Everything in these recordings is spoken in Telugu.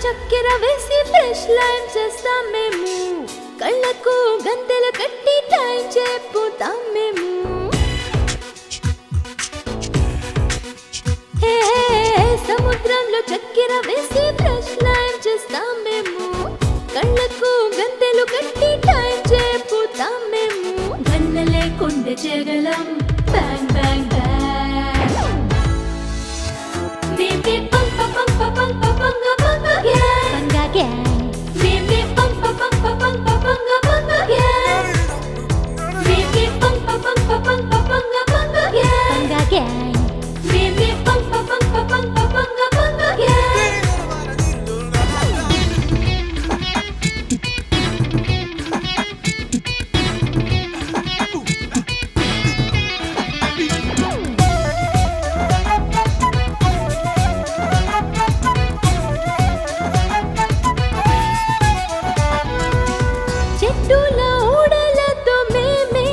చక్కెర వేసి ఫ్రెష్ లైమ్ చేస్తాం మేము కళ్ళకు గంతెలు కట్టి టైం చెప్పుతాం మేము హే, సముద్రంలో చక్కెర వేసి ఫ్రెష్ లైమ్ చేస్తాం మేము కళ్ళకు గంతెలు కట్టి టైం చెప్పుతాం మేము గన్న లేకుండా చేయగలం బ్యాంగ్ బ్యాంగ్ బ్యాంగ్ మేమే పంప పంప పంప పంగ పంగ గ్యాంగ్ పంగా గ్యాంగ్ మేమే పంప పంప పంప పంగ పంగ గ్యాంగ్ మేమే పంప పంప పంప పంగ పంగ గ్యాంగ్ పంగా గ్యాంగ్ మేమే పంప పంప పంప పంగ పంగ గ్యాంగ్ చెట్టుల ఊడలతో మేమే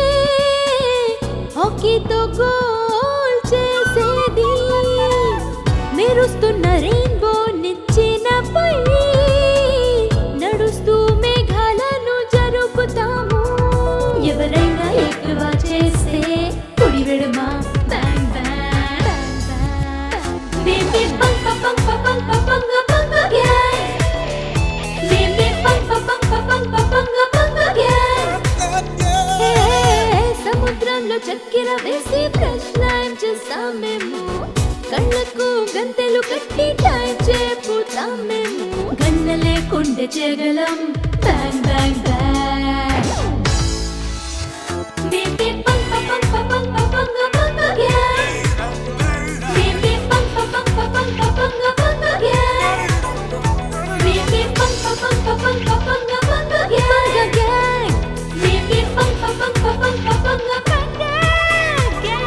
హాకీతో గోల్ చేసేది మెరుస్తున్న రెయిన్బో నిచ్చినపై నడుస్తూ మేఘాలను జరుపుతాము ఎవరైనా ఎక్కువ చేస్తే కుడి విడమ బ్యాంగ్ బ్యాంగ్ మేమే పంప పంప పంప పంగ పంగ గ్యాంగ్ మేమే పంప పంప పంప పంగ పంగ గ్యాంగ్ హే, సముద్రంలో చక్కెర వేసి ఫ్రెష్ లైమ్ చేస్తాం మేము కళ్ళకు గంతెలు కట్టి టైం చెప్పుతాం మేము గన్న లేకుండా చేయగలం బ్యాంగ్ బ్యాంగ్ బ్యాంగ్ మేమే పంప పంప పంప పంగ పంగ గ్యాంగ్ మేమే పంప పంప పంప పంగ పంగ గ్యాంగ్ మేమే పంప పంప పంప పంగ పంగ గ్యాంగ్ గ్యాంగ్ మేమే పంప పంప పంప పంగ పంగ గ్యాంగ్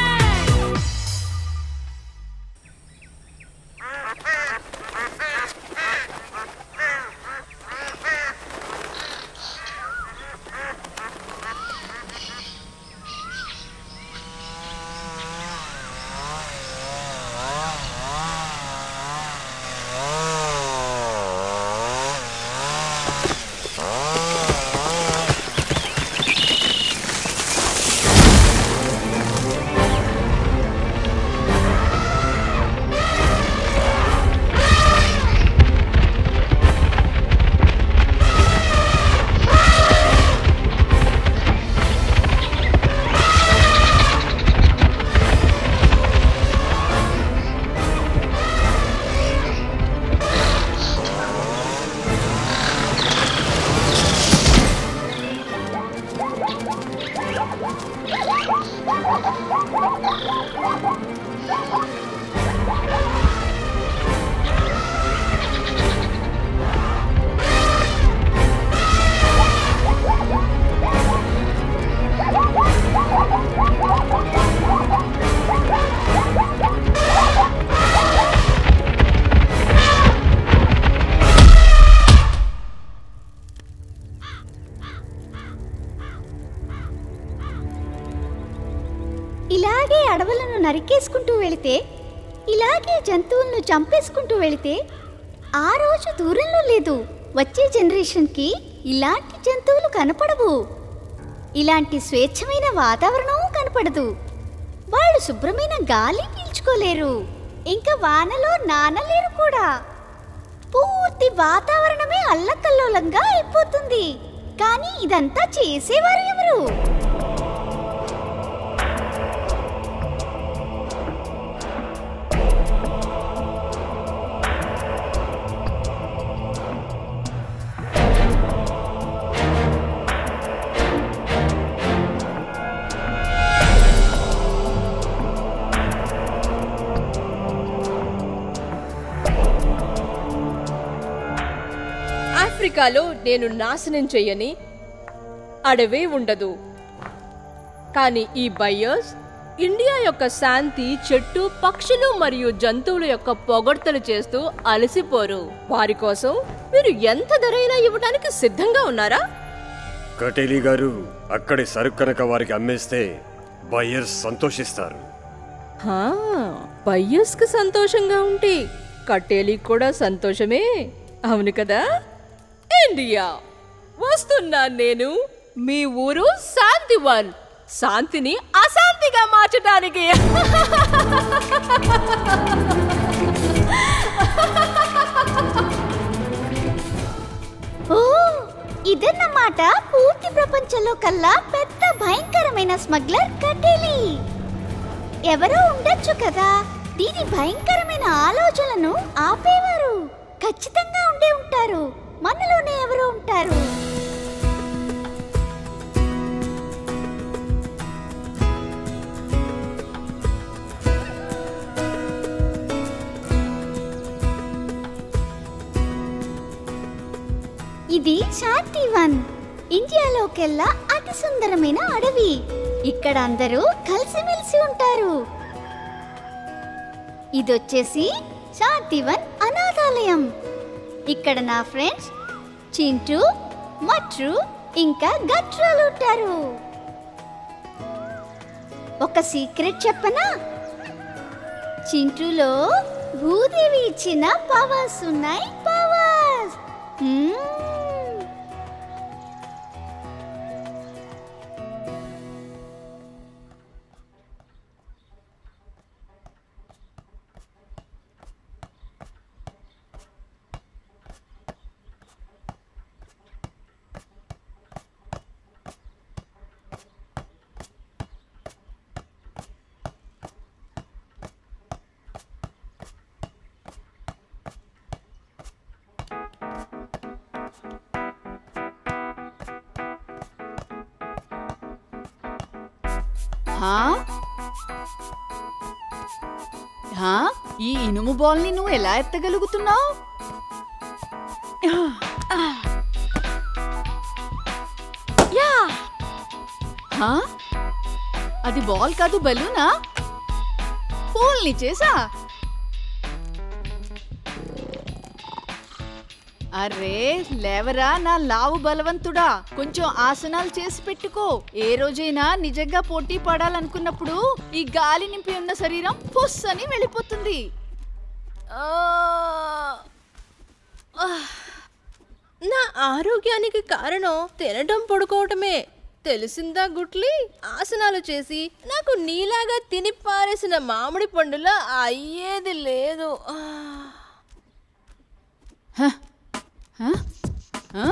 ఇలాగే అడవులను నరికేసుకుంటూ వెళితే ఇలాగే జంతువులను చంపేసుకుంటూ వెళితే ఆ రోజు దూరంలో లేదు వచ్చే జనరేషన్కి ఇలాంటి జంతువులు కనపడవు ఇలాంటి స్వేచ్ఛమైన వాతావరణం కనపడదు వాళ్ళు శుభ్రమైన గాలి పీల్చుకోలేరు ఇంకా వానలో నానలేరు కూడా పూర్తి వాతావరణమే అల్లకల్లోలంగా అయిపోతుంది కానీ ఇదంతా చేసేవారు ఎవరు ఆఫ్రికాలో నేను నాశనం చెయ్యని అడవే ఉండదు కానీ ఈ బయ్యర్స్ ఇండియా యొక్క శాంతి చెట్టు పక్షులు మరియు జంతువుల యొక్క పొగడ్తలు చేస్తూ అలసిపోరు వారి కోసం మీరు ఎంత ధరైనా ఇవ్వడానికి సిద్ధంగా ఉన్నారా కటేలి గారు అక్కడి సరుకు కనుక వారికి అమ్మేస్తే బయ్యర్స్ సంతోషిస్తారు హా, బయ్యర్స్కి సంతోషంగా ఉంటే కట్టేలి కూడా సంతోషమే అవును కదా ఇండియా వస్తున్నా నేను మీ ఊరు శాంతివన్ శాంతిని అశాంతిగా మార్చడానికి ఓ ఇదన్నమాట పూర్తి ప్రపంచంలో కల్లా పెద్ద భయంకరమైన స్మగ్లర్ కటేలి ఎవరో ఉండొచ్చు కదా దీని భయంకరమైన ఆలోచనలను ఆపేవారు ఖచ్చితంగా ఉండే ఉంటారు మనలోనే ఎవరో ఉంటారు ఇది శాంతివన్ ఇండియాలోకెల్లా అతి సుందరమైన అడవి ఇక్కడ అందరూ కలిసిమెలిసి ఉంటారు ఇదొచ్చేసి శాంతివన్ అనాథాలయం ఇక్కడ నా ఫ్రెండ్స్ చింటూ మట్రు ఇంకా గట్రాలు ఉంటారు ఒక సీక్రెట్ చెప్పనా చింటూలో భూదేవి ఇచ్చిన పవర్స్ ఉన్నాయి పవర్స్ మ్మ్. హా? హా? ఈ ఇనుము బాల్ని నువ్వు ఎలా ఎత్తగలుగుతున్నావు అది బాల్ కాదు బలూనా పూల్ని చేసా అరే లేవరా నా లావు బలవంతుడా కొంచెం ఆసనాలు చేసి పెట్టుకో ఏ రోజైనా నిజంగా పోటీ పడాలనుకున్నప్పుడు ఈ గాలి నింపి ఉన్న శరీరం ఫుస్ అని వెళ్ళిపోతుంది ఆ, నా ఆరోగ్యానికి కారణం తినటం పడుకోవటమే తెలిసిందా గుట్లి ఆసనాలు చేసి నాకు నీలాగా తిని పారేసిన మామిడి పండులా అయ్యేది లేదు ఆ. హ? హ? ఆ?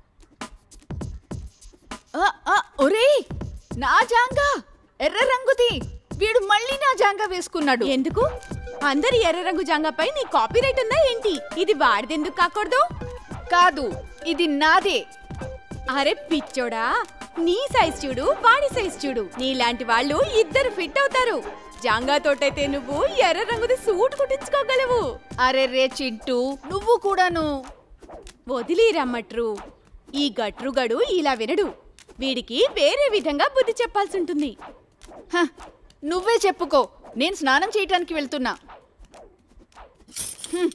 ఆ, ఆ, ఒరేయ్ నా జాంగా ఎర్ర రంగుది వీడు మళ్ళీ నా జాంగా వేసుకున్నాడు ఎందుకు అందరి ఎర్ర రంగు జాంగాపై నీ కాపీరైట్ ఉందా ఏంటి ఇది వాడిదెందుకు కాకూడదు కాదు ఇది నాదే అరే పిచ్చోడా నీ సైజ్ చూడు వాడి సైజ్ చూడు నీలాంటి వాళ్ళు ఇద్దరు ఫిట్ అవుతారు జాంగా తోటైతే నువ్వు ఎర్ర రంగుది సూట్ కుట్టించుకోగలవు అరే రే చింటూ నువ్వు కూడాను వదిలి రమ్మట్రు ఈ గట్రుగడు ఇలా వినడు వీడికి వేరే విధంగా బుద్ధి చెప్పాల్సి ఉంటుంది హ, నువ్వే చెప్పుకో నేను స్నానం చేయటానికి వెళ్తున్నా హ్మ్.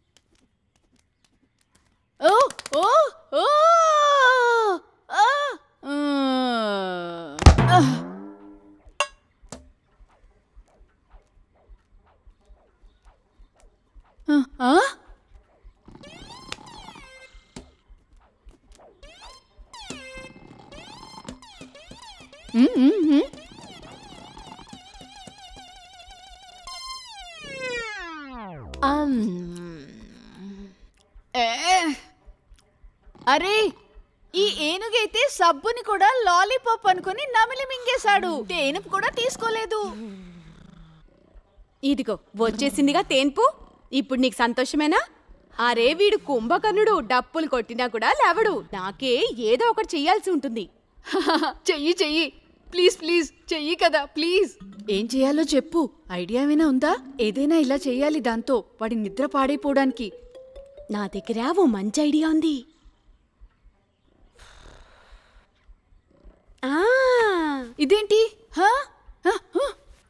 ఓ ఓ ఓ ఆ, ఆ, ఆ. ఆ, ఆ? ఉమ్, ఉమ్, ఉమ్. అమ్. ఏ అరే ఈ ఏనుగైతే సబ్బుని కూడా లాలీపాప్ అనుకుని నమిలి మింగేశాడు తేనుపు కూడా తీసుకోలేదు ఇదిగో వచ్చేసిందిగా తేన్పు ఇప్పుడు నీకు సంతోషమేనా అరే వీడు కుంభకర్ణుడు డప్పులు కొట్టినా కూడా లేవడు నాకే ఏదో ఒకటి చెయ్యాల్సి ఉంటుంది చెయ్యి చెయ్యి ప్లీజ్ ప్లీజ్ చెయ్యి కదా ప్లీజ్ ఏం చేయాలో చెప్పు ఐడియా ఏమైనా ఉందా ఏదైనా ఇలా చేయాలి దాంతో వాడి నిద్ర పాడైపోవడానికి నా దగ్గర ఓ మంచి ఐడియా ఉంది ఆ, ఇదేంటి హా? హ, హ.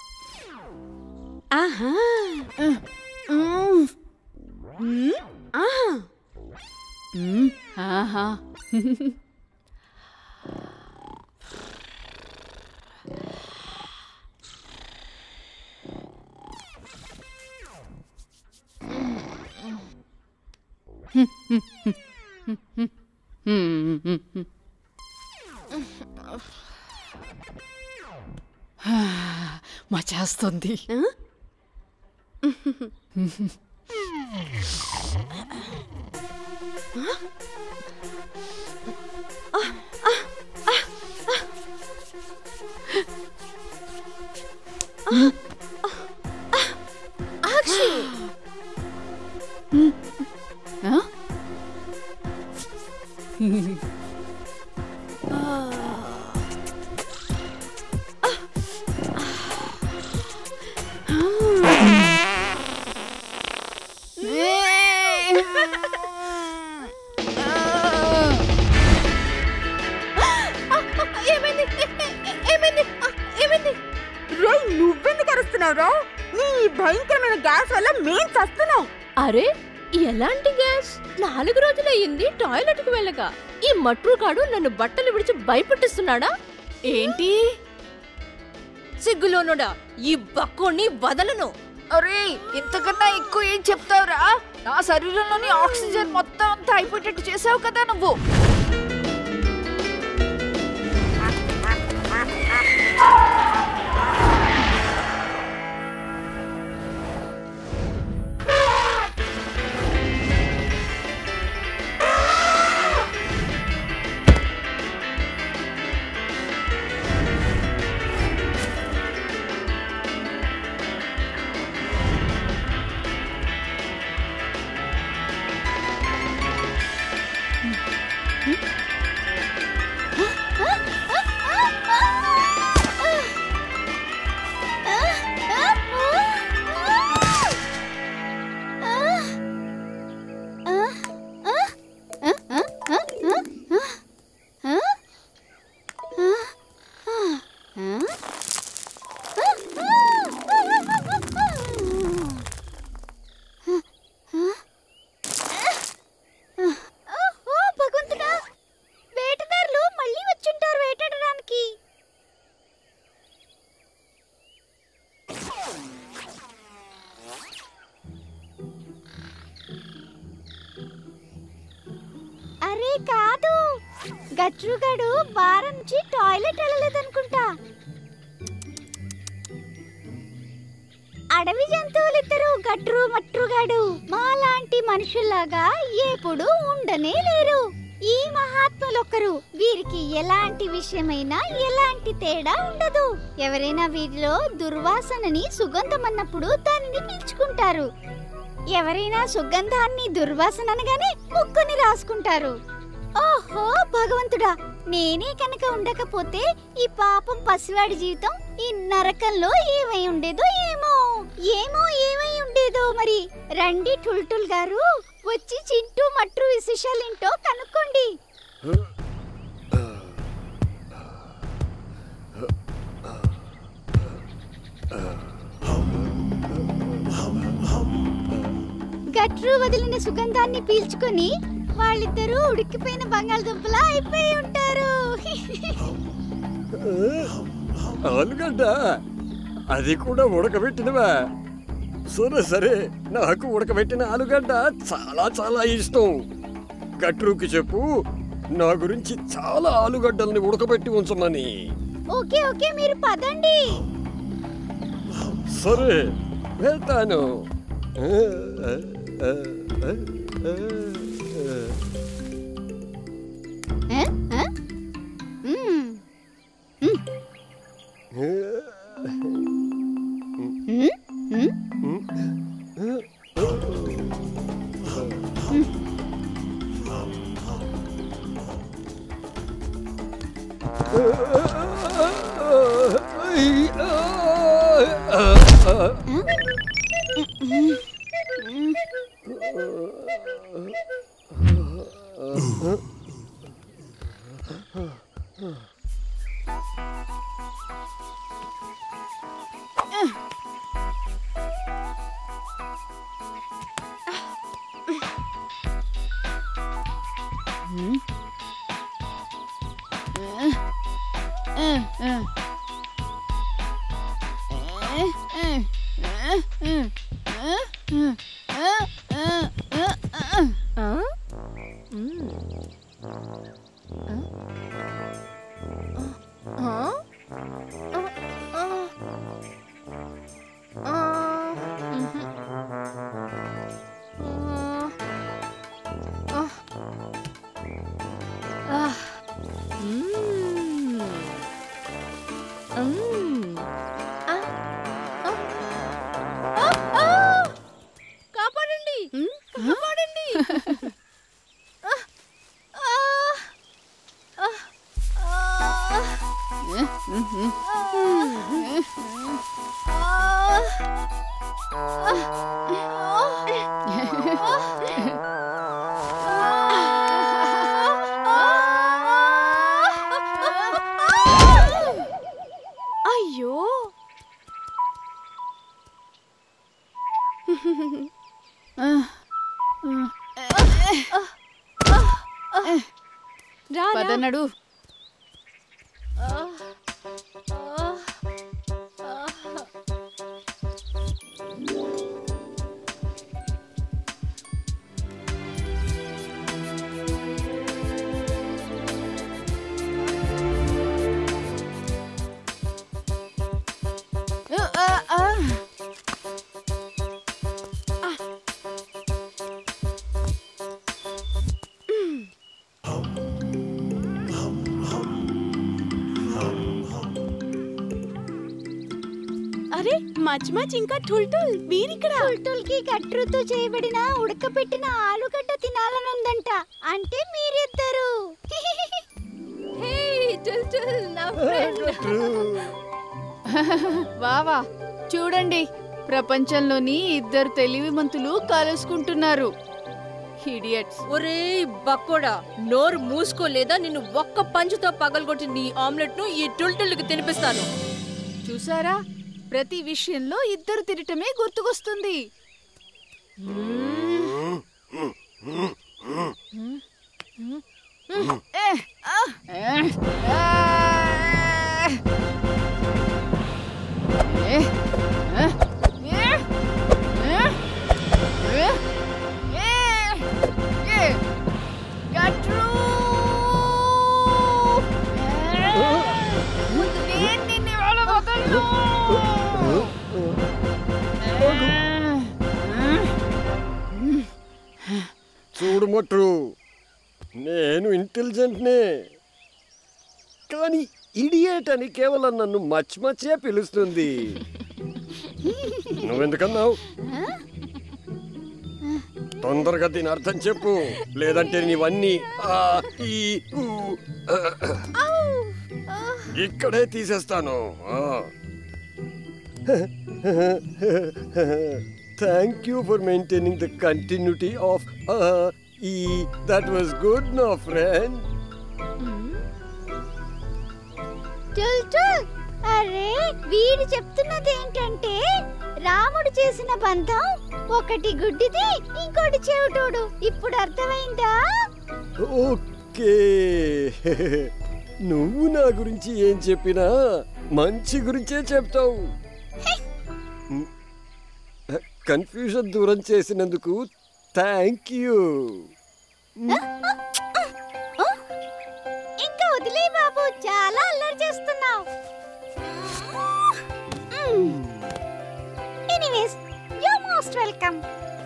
ఆహా మ్మ్. మ్మ్, ఆహా మ్మ్. ఆహా. మచేస్తుంది ఆ? ఏమైంది ఏమైంది ఏమైంది రే నువ్వెందుకు అరుస్తున్నావురా నీ ఈ భయంకరమైన గ్యాస్ వల్ల మేం చస్తున్నాం అరే ఎలాంటి గ్యాస్ నాలుగు రోజులయ్యింది టాయిలెట్ కు వెళ్ళగా ఈ మట్రుగాడు నన్ను బట్టలు విడిచి భయపెట్టిస్తున్నాడా ఏంటి సిగ్గులోనుడా ఈ బక్కోని వదలను అరే ఇంతకన్నా ఎక్కువ ఏం చెప్తావురా నా శరీరంలోని ఆక్సిజన్ మొత్తం అంతా అయిపోయేటట్టు చేసావు కదా నువ్వు ఓ భగవంతుడా వేటగారులు మళ్ళీ వచ్చుంటారు వేటాడడానికి అరే కాదు గట్రుగాడు వారం నుంచి టాయిలెట్ వెళ్ళలేదనుకుంటా అడవి జంతువులిద్దరు గట్రు మట్రుగాడు మాలాంటి మనుషుల్లాగా ఎప్పుడు ఉండనే లేరు ఈ మహాత్ములొక్కరు వీరికి ఎలాంటి విషయమైనా ఎలాంటి తేడా ఉండదు ఎవరైనా వీరిలో దుర్వాసనని సుగంధం అన్నప్పుడు దానిని పీల్చుకుంటారు ఎవరైనా సుగంధాన్ని దుర్వాసన అనగానే ముక్కుని రాసుకుంటారు ఓహో భగవంతుడా నేనే కనుక ఉండకపోతే ఈ పాపం పసివాడి జీవితం ఈ నరకంలో ఏమై ఉండేదో ఏమో ఏమో ఏమై ఉండేదో మరి రండి టుల్టుల్ గారు వచ్చి చింటూ మట్రు విశేషాలేంటో కనుక్కోండి గట్రు వదిలిన సుగంధాన్ని పీల్చుకొని వాళ్ళిద్దరూ ఉడికిపోయిన బంగాళదుంపలా అయిపోయి ఉంటారు ఆలుగడ్డ అది కూడా ఉడకబెట్టినవా సరే సరే నాకు ఉడకబెట్టిన ఆలుగడ్డ చాలా చాలా ఇష్టం గట్రుకి చెప్పు నా గురించి చాలా ఆలుగడ్డల్ని ఉడకబెట్టి ఉంచమని ఓకే ఓకే మీరు పదండి సరే వెళ్తాను ఏ? ఏ? మ్మ్. మ్మ్. మ్మ్? మ్మ్? ఆ? కాపాడండి కాపాడండి అయ్యో రా రా. పదనడు అరే మచ్ మచ్ ఇంకా ఠుల్ఠుల్ మీరిక్కడ టుల్టుల్కి గట్రుతో చేయబడిన ఉడకబెట్టిన ఆలుగడ్డ తినాలనుందంట అంటే మీరిద్దరు హే టుల్ టుల్ నా ఫ్రెండ్ వావా చూడండి ప్రపంచంలోని ఇద్దరు తెలివిమంతులు కలుసుకుంటున్నారు ఇడియట్స్ ఒరే బక్కోడా నోరు మూసుకోలేదా నిన్ను ఒక్క పంచుతో పగలగొట్టి నీ ఆమ్లెట్ ను ఈ టుల్టుల్కి తినిపిస్తాను చూసారా ప్రతి విషయంలో ఇద్దరు తిరటమే గుర్తుకొస్తుంది ఏ, ఆ, ఏ, ఆ, ఏ, ఆ, ఏ, ఏ, ఏ, ఏ, ఏ, గట్రు! ఏ, ముందు నేను నిన్ను ఇవాళ వదలను. చూడు మొట్టు నేను ఇంటెలిజెంట్నే కానీ ఇడియేట్ అని కేవలం నన్ను మచ్ మచ్చే పిలుస్తుంది నువ్వెందుకన్నావు తొందరగా దీని అర్థం చెప్పు లేదంటే నీవన్నీ ఆ, ఈ, ఊ, ఆ, ఇక్కడే తీసేస్తాను thank you for maintaining the continuity of ఈ దట్ వాస్ గుడ్ నా ఫ్రెండ్ టుల్టుల్ అరే వీడు చెప్తున్నది ఏంటంటే రాముడు చేసిన బంధం ఒకటి గుడ్డిది ఇంకోటి చెవిటోడు ఇప్పుడు అర్థమైందా ఓకే నువ్వు నా గురించి ఏం చెప్పినా మంచి గురించే చెప్తావు కన్ఫ్యూజన్ దూరం చేసినందుకు థ్యాంక్ యూ ఇంకా వదిలే బాబు చాలా అల్లరి చేస్తున్నావు ఎనీవేస్ యు మోస్ట్ వెల్కమ్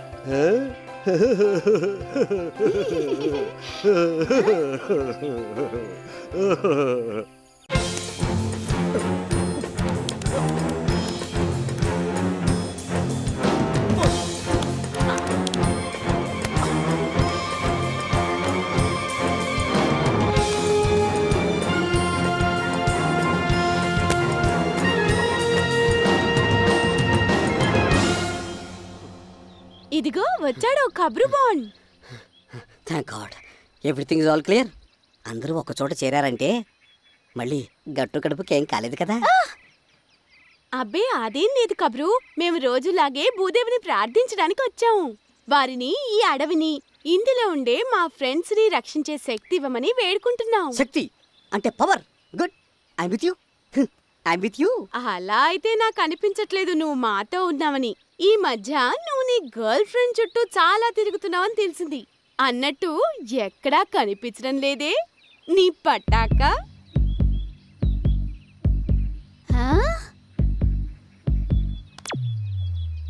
ఇదిగో వచ్చాడు కబ్రు Bond thank God everything is all clear అందరూ ఒక చోట చేరారంటే మళ్ళీ గట్టు కడుపుకి ఏం కాలేదు కదా అబ్బే అదేం లేదు కబ్రు మేము రోజులాగే భూదేవిని ప్రార్థించడానికి వచ్చాము వారిని ఈ అడవిని ఇందులో ఉండే మా ఫ్రెండ్స్ ని రక్షించే శక్తి ఇవ్వమని వేడుకుంటున్నాం శక్తి అంటే power good I with you I with you అలా అయితే నాకు అనిపించట్లేదు నువ్వు మాతో ఉన్నావని ఈ మధ్య నువ్వు నీ గర్ల్ ఫ్రెండ్ చుట్టూ చాలా తిరుగుతున్నావని తెలిసింది అన్నట్టు ఎక్కడా కనిపించడం లేదే నీ పట్టాక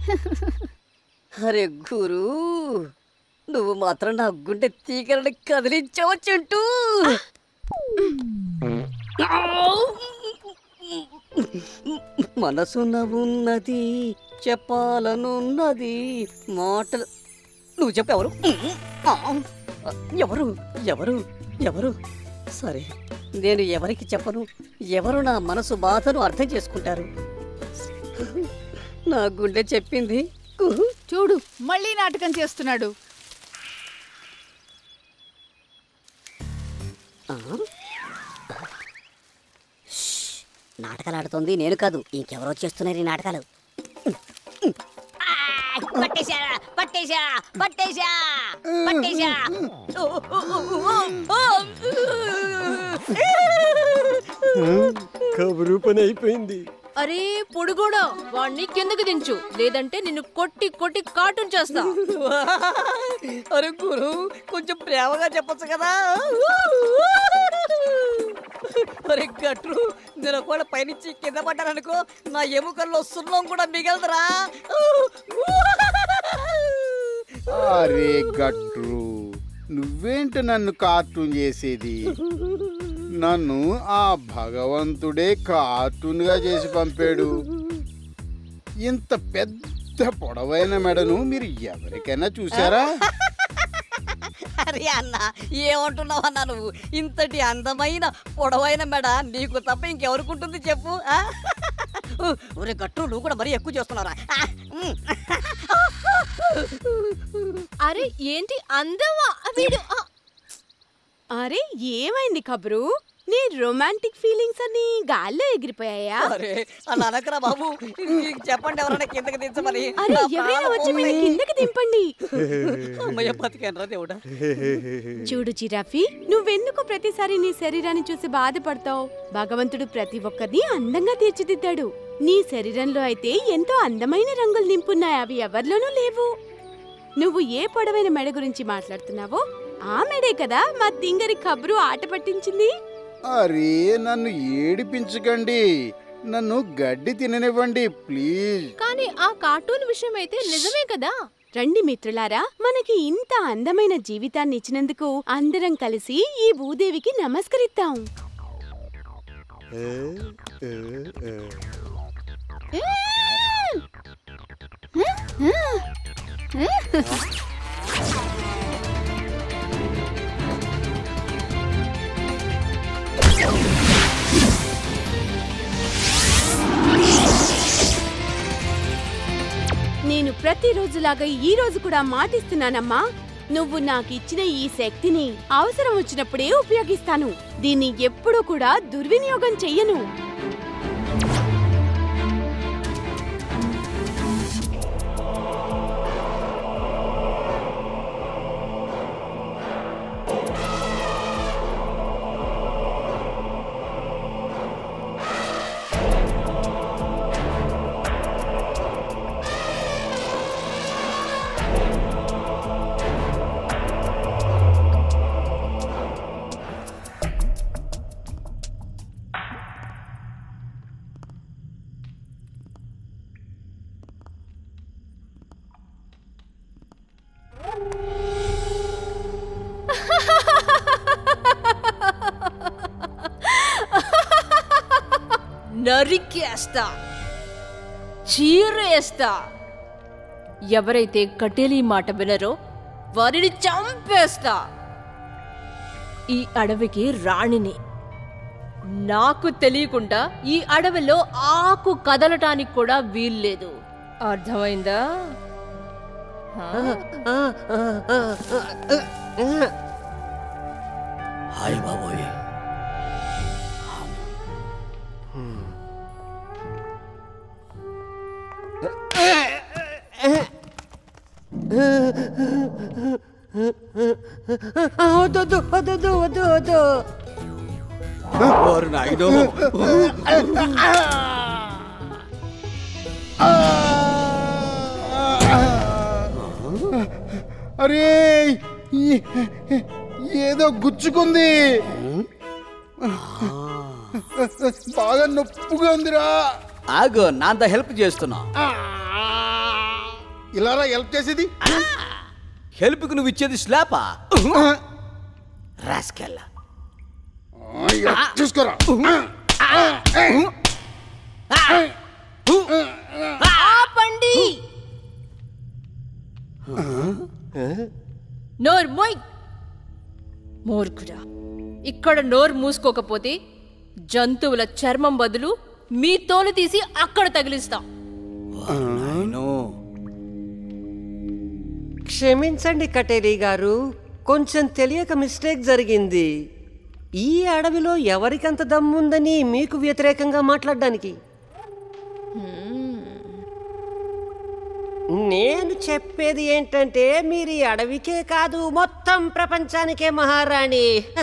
అరే గురు నువ్వు మాత్రం నా గుండె తీగలని కదిలించావు చుంటూ మనసున ఉన్నది చెప్పాలనున్నది మాటలు నువ్వు చెప్పెవరు ఎవరు ఎవరు ఎవరు సరే నేను ఎవరికి చెప్పను ఎవరు నా మనసు బాధను అర్థం చేసుకుంటారు నా గుండె చెప్పింది కుహు. చూడు మళ్ళీ నాటకం చేస్తున్నాడు ఆ? షష్! నాటకాలు ఆడుతోంది నేను కాదు ఇంకెవరో చేస్తున్నారు ఈ నాటకాలు ఆ! పట్టేశా పట్టేశా పట్టేశా పట్టేశా ఓ, ఓ, ఓ, ఓ, ఓ! కబురు పని అయిపోయింది అరే పొడుగోడా వాణ్ణి కిందకి దించు లేదంటే నిన్ను కొట్టి కొట్టి కార్టూన్ చేస్తా అరే గురు కొంచెం ప్రేమగా చెప్పొచ్చు కదా అరే గట్రు నేను ఒకవేళ పైనుంచి కింద పడ్డాననుకో నా ఎముకల్లో సున్నం కూడా మిగలదురా అరే గట్రు నువ్వేంటి నన్ను కార్టూన్ చేసేది నన్ను ఆ భగవంతుడే కార్టూన్ గా చేసి పంపాడు ఇంత పెద్ద పొడవైన మెడను మీరు ఎవరికైనా చూసారా అరే అన్న ఏమంటున్నావు అన్న నువ్వు ఇంతటి అందమైన పొడవైన మెడ నీకు తప్ప ఇంకెవరికి చెప్పు ఆ? ఒరే గట్టు నువ్వు కూడా మరీ ఎక్కువ చేస్తున్నారా ఆ, ఉమ్. అరే ఏంటి అందమా వీడు ఆ! అరే ఏమైంది కబరు నీ రొమాంటిక్ ఫీలింగ్స్ అన్ని గాల్లో ఎగిరిపోయాయా అరే అలా అనకరా బాబు నీకు చెప్పండి ఎవరైనా కిందకి దించమని అరే నా ఎవరైనా ప్రాణం వచ్చి మీరు పోయి. కిందకి దింపండి అమ్మయ్య బతికాను రా దేవుడా చూడు జిరాఫీ నువ్వెందుకు ప్రతిసారి నీ శరీరాన్ని చూసి బాధపడతావు భగవంతుడు ప్రతి ఒక్కరిని అందంగా తీర్చిదిద్దాడు నీ శరీరంలో అయితే ఎంతో అందమైన రంగులు నింపున్నాయి అవి ఎవరిలోనూ లేవు నువ్వు ఏ పొడవైన మెడ గురించి మాట్లాడుతున్నావో ఆ మెడే కదా మా తింగరి కబురు ఆట పట్టించింది అరే నన్ను ఏడిపించకండి నన్ను గడ్డి తిననివ్వండి ప్లీజ్ కానీ ఆ కార్టూన్ విషయం అయితే నిజమే కదా రండి మిత్రులారా మనకి ఇంత అందమైన జీవితాన్ని ఇచ్చినందుకు అందరం కలిసి ఈ భూదేవికి నమస్కరిద్దాం ఏ, ఏ, ఏ. నేను ప్రతిరోజులాగా ఈ రోజు కూడా మాటిస్తున్నానమ్మా నువ్వు నాకు ఇచ్చిన ఈ శక్తిని అవసరం వచ్చినప్పుడే ఉపయోగిస్తాను దీన్ని ఎప్పుడూ కూడా దుర్వినియోగం చెయ్యను నరికేస్తా చీరేస్తా ఎవరైతే కటేలి మాట వినరో వారిని చంపేస్తా ఈ అడవికి రాణిని నాకు తెలియకుండా ఈ అడవిలో ఆకు కదలటానికి కూడా వీల్లేదు అర్థమైందా హా? హాయ్ బాబోయ్ వద్దు వద్దు వద్దు వద్దు వారు నాయుడు అరే ఈ- ఏదో గుచ్చుకుంది బాగా నొప్పుగా ఉందిరా ఆగు నాంత హెల్ప్ చేస్తున్నా ఇలారా హెల్ప్ చేసేది హెల్ప్కి నువ్వు ఇచ్చేది స్లాపా రాస్కెల్లా ఆ, ఇలా చూసుకోరా ఆపండి నోర్ మోయ్ మూర్ఖుడా ఇక్కడ నోరు మూసుకోకపోతే జంతువుల చర్మం బదులు మీ తోలు తీసి అక్కడ తగిలిస్తాం క్షమించండి కటేరి గారు కొంచెం తెలియక మిస్టేక్ జరిగింది ఈ అడవిలో ఎవరికంత దమ్ముందని మీకు వ్యతిరేకంగా మాట్లాడడానికి నేను చెప్పేది ఏంటంటే మీరు ఈ అడవికే కాదు మొత్తం ప్రపంచానికే మహారాణి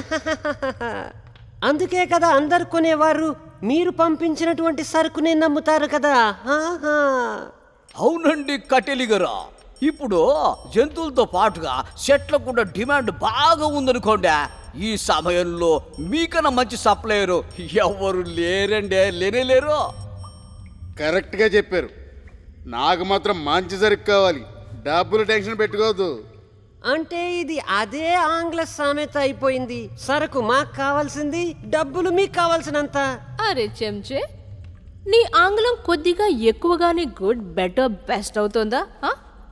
అందుకే కదా అందరు కొనేవారు మీరు పంపించినటువంటి సరుకునే నమ్ముతారు కదా ఆహా. అవునండి కటెలిగరా ఇప్పుడు జంతువులతో పాటుగా చెట్లకు కూడా డిమాండ్ బాగా ఉందనుకోండి ఈ సమయంలో మీకన్నా మంచి సప్లయరు ఎవరు లేరండి లేనే లేరు కరెక్ట్గా చెప్పారు నాకు మాత్రం మంచి సరుకు కావాలి డబ్బులు టెన్షన్ పెట్టుకోవద్దు అంటే ఇది అదే ఆంగ్ల సామెత అయిపోయింది సరుకు మాకు కావాల్సింది డబ్బులు మీకు కావాల్సినంత అరే చెంచే నీ ఆంగ్లం కొద్దిగా ఎక్కువగానే గుడ్ బెటర్ బెస్ట్ అవుతుందా ఆ?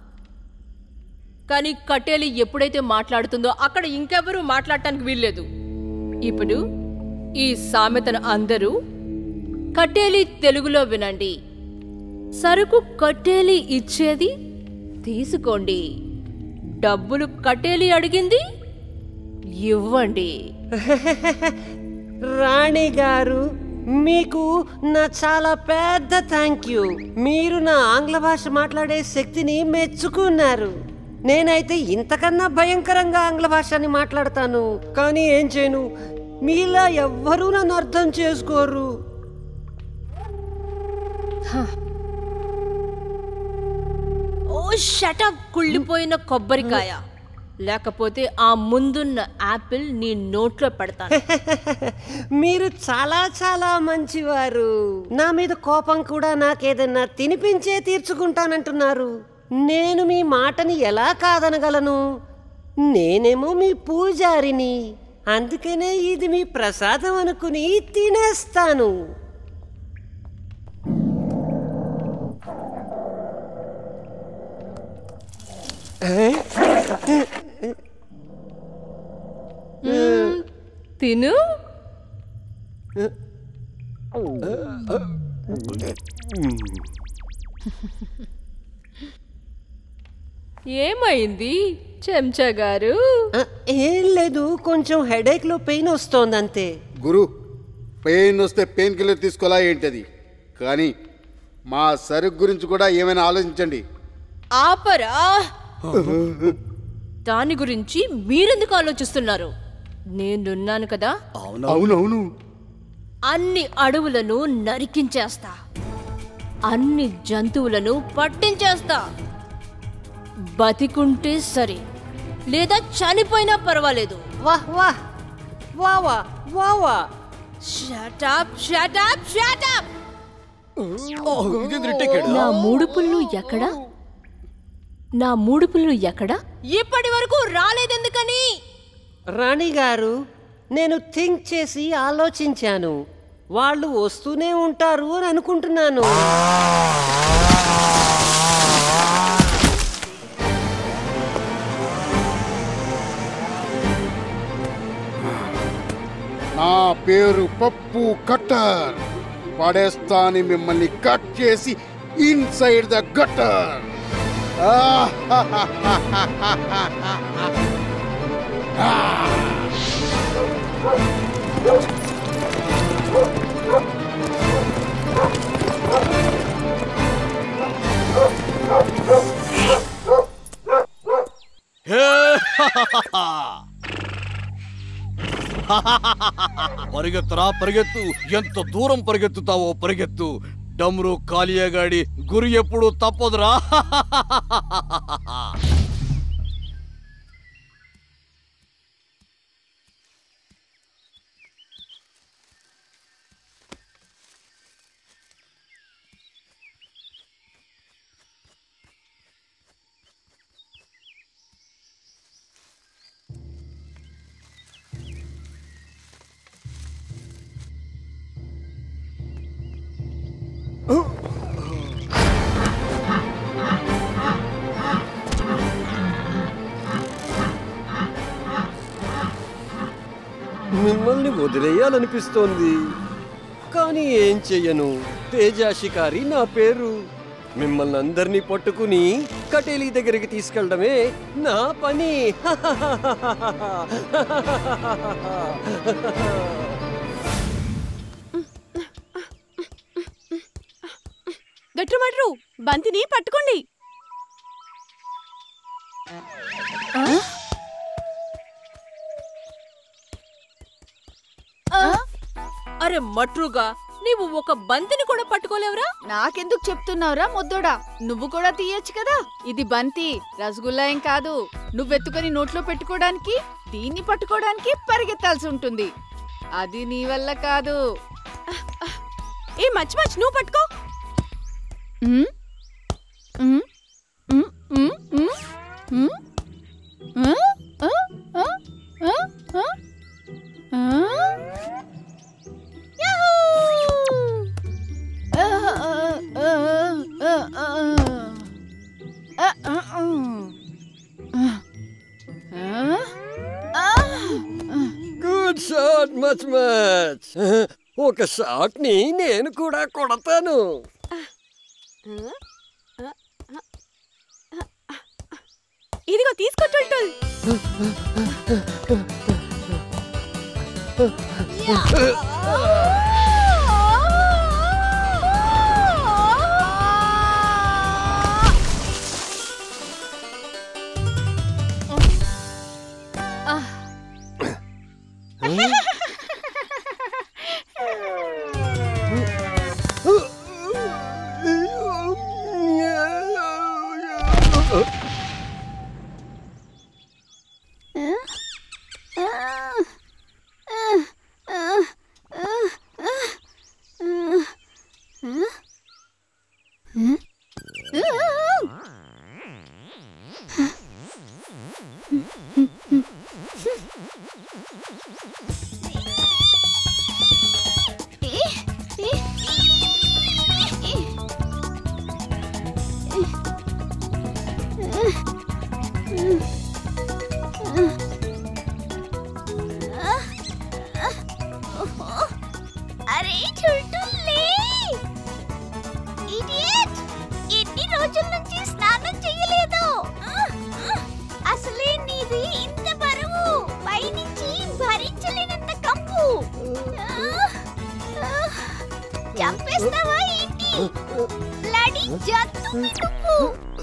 కానీ కట్టేలి ఎప్పుడైతే మాట్లాడుతుందో అక్కడ ఇంకెవరూ మాట్లాడటానికి వీల్లేదు ఇప్పుడు ఈ సామెతను అందరూ కట్టేలి తెలుగులో వినండి సరుకు కట్టేలి ఇచ్చేది తీసుకోండి డబ్బులు కట్టేలి అడిగింది ఇవ్వండి రాణి గారు మీకు నా చాలా పెద్ద థ్యాంక్ యూ మీరు నా ఆంగ్ల భాష మాట్లాడే శక్తిని మెచ్చుకున్నారు నేనైతే ఇంతకన్నా భయంకరంగా ఆంగ్ల భాషని మాట్లాడతాను కానీ ఏం చేయను మీలా ఎవ్వరూ నన్ను అర్థం చేసుకోరు ఓ షటప్ కుళ్ళిపోయిన కొబ్బరికాయ లేకపోతే ఆ ముందున్న యాపిల్ నీ నోట్లో పెడతాను మీరు చాలా చాలా మంచివారు నా మీద కోపం కూడా నాకేదన్నా తినిపించే తీర్చుకుంటానంటున్నారు నేను మీ మాటని ఎలా కాదనగలను నేనేమో మీ పూజారిని అందుకనే ఇది మీ ప్రసాదం అనుకుని తినేస్తాను మ్మ్, తిను ఏమైంది చెంచా గారు ఆ, ఏం లేదు కొంచెం హెడేక్ లో పెయిన్ వస్తోంది అంతే గురు పెయిన్ వస్తే పెయిన్ కిల్లర్ తీసుకోవాలా ఏంటది కానీ మా సరుకు గురించి కూడా ఏమైనా ఆలోచించండి ఆపరా దాని గురించి మీరెందుకు ఆలోచిస్తున్నారు నేనున్నాను కదా అవునవును అన్ని అడవులను నరికించేస్తా అన్ని జంతువులను పట్టించేస్తా బతికుంటే సరే లేదా చనిపోయినా పర్వాలేదు వాహ్ వాహ్ వావా వావా షటప్ షటప్ షటప్ ఇదేంటి రిట్టెక్కాడు? నా మూడు పుల్లు ఎక్కడ నా మూడు పుల్లు ఎక్కడ ఇప్పటి వరకు రాలేదెందుకని రాణి గారు నేను థింక్ చేసి ఆలోచించాను వాళ్ళు వస్తూనే ఉంటారు అని అనుకుంటున్నాను నా పేరు పప్పు కట్టర్ పడేస్తాని మిమ్మల్ని కట్ చేసి ఇన్సైడ్ ద గట్టర్ పరిగెత్తరా పరిగెత్తు ఎంత దూరం పరిగెత్తుతావో పరిగెత్తు డమ్రు కాలియాగాడి గురి ఎప్పుడు తప్పదురా మిమ్మల్ని వదిలేయాలనిపిస్తోంది కానీ ఏం చెయ్యను తేజ షికారి నా పేరు మిమ్మల్ని అందరినీ పట్టుకుని కటేలి దగ్గరికి తీసుకెళ్ళడమే నా పని గట్రుమట్రు బంతిని పట్టుకోండి అరే మట్రుగా నీవు ఒక బంతిని కూడా పట్టుకోలేవురా నాకెందుకు చెప్తున్నావురా ముద్దోడా నువ్వు కూడా తీయొచ్చు కదా ఇది బంతి రసగుల్లా ఏం కాదు నువ్వెత్తుకొని నోట్లో పెట్టుకోవడానికి దీన్ని పట్టుకోవడానికి పరిగెత్తాల్సి ఉంటుంది అది నీ వల్ల కాదు ఏ మచ్ మచ్ నువ్వు పట్టుకో ఉమ్, ఉమ్, ఉమ్, ఉమ్, ఉమ్, ఉమ్, ఆ, ఆ, ఆ, ఆ, ఆ, ఆ. యాహూ! ఆ, ఆ, ఆ, ఆ, ఆ, ఆ, ఆ, ఆ. ఆ, ఆ. గుడ్ షాట్ మచ్ మచ్ ఒక షాట్ ని నేను కూడా కొడతాను ఇదిగో తీసుకో టుల్టుల్ అరే చుట్టూలే ఇడియట్ ఎన్ని రోజుల నుంచి స్నానం చేయలేదు అసలే నీది ఇంత బరువు పైనుంచి భరించలేనంత కంపు చంపేస్తావా ఏంటి బ్లడీ జంతు నువ్వు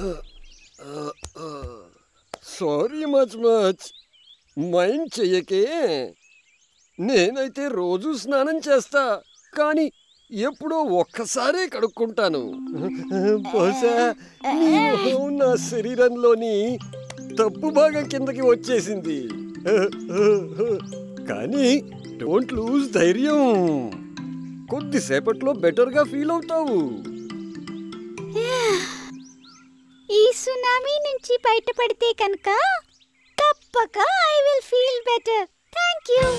సారీ మచ్ మచ్ మైండ్ చెయ్యకే నేనైతే రోజు స్నానం చేస్తా కానీ ఎప్పుడో ఒక్కసారే కడుక్కుంటాను బహుశా నీ మొహం నా శరీరంలోని తప్పు భాగం కిందకి వచ్చేసింది కానీ డోంట్ లూజ్ ధైర్యం కొద్దిసేపట్లో బెటర్గా ఫీల్ అవుతావు ఈ సునామీ నుంచి బయటపడితే కనుక తప్పక I will feel better thank you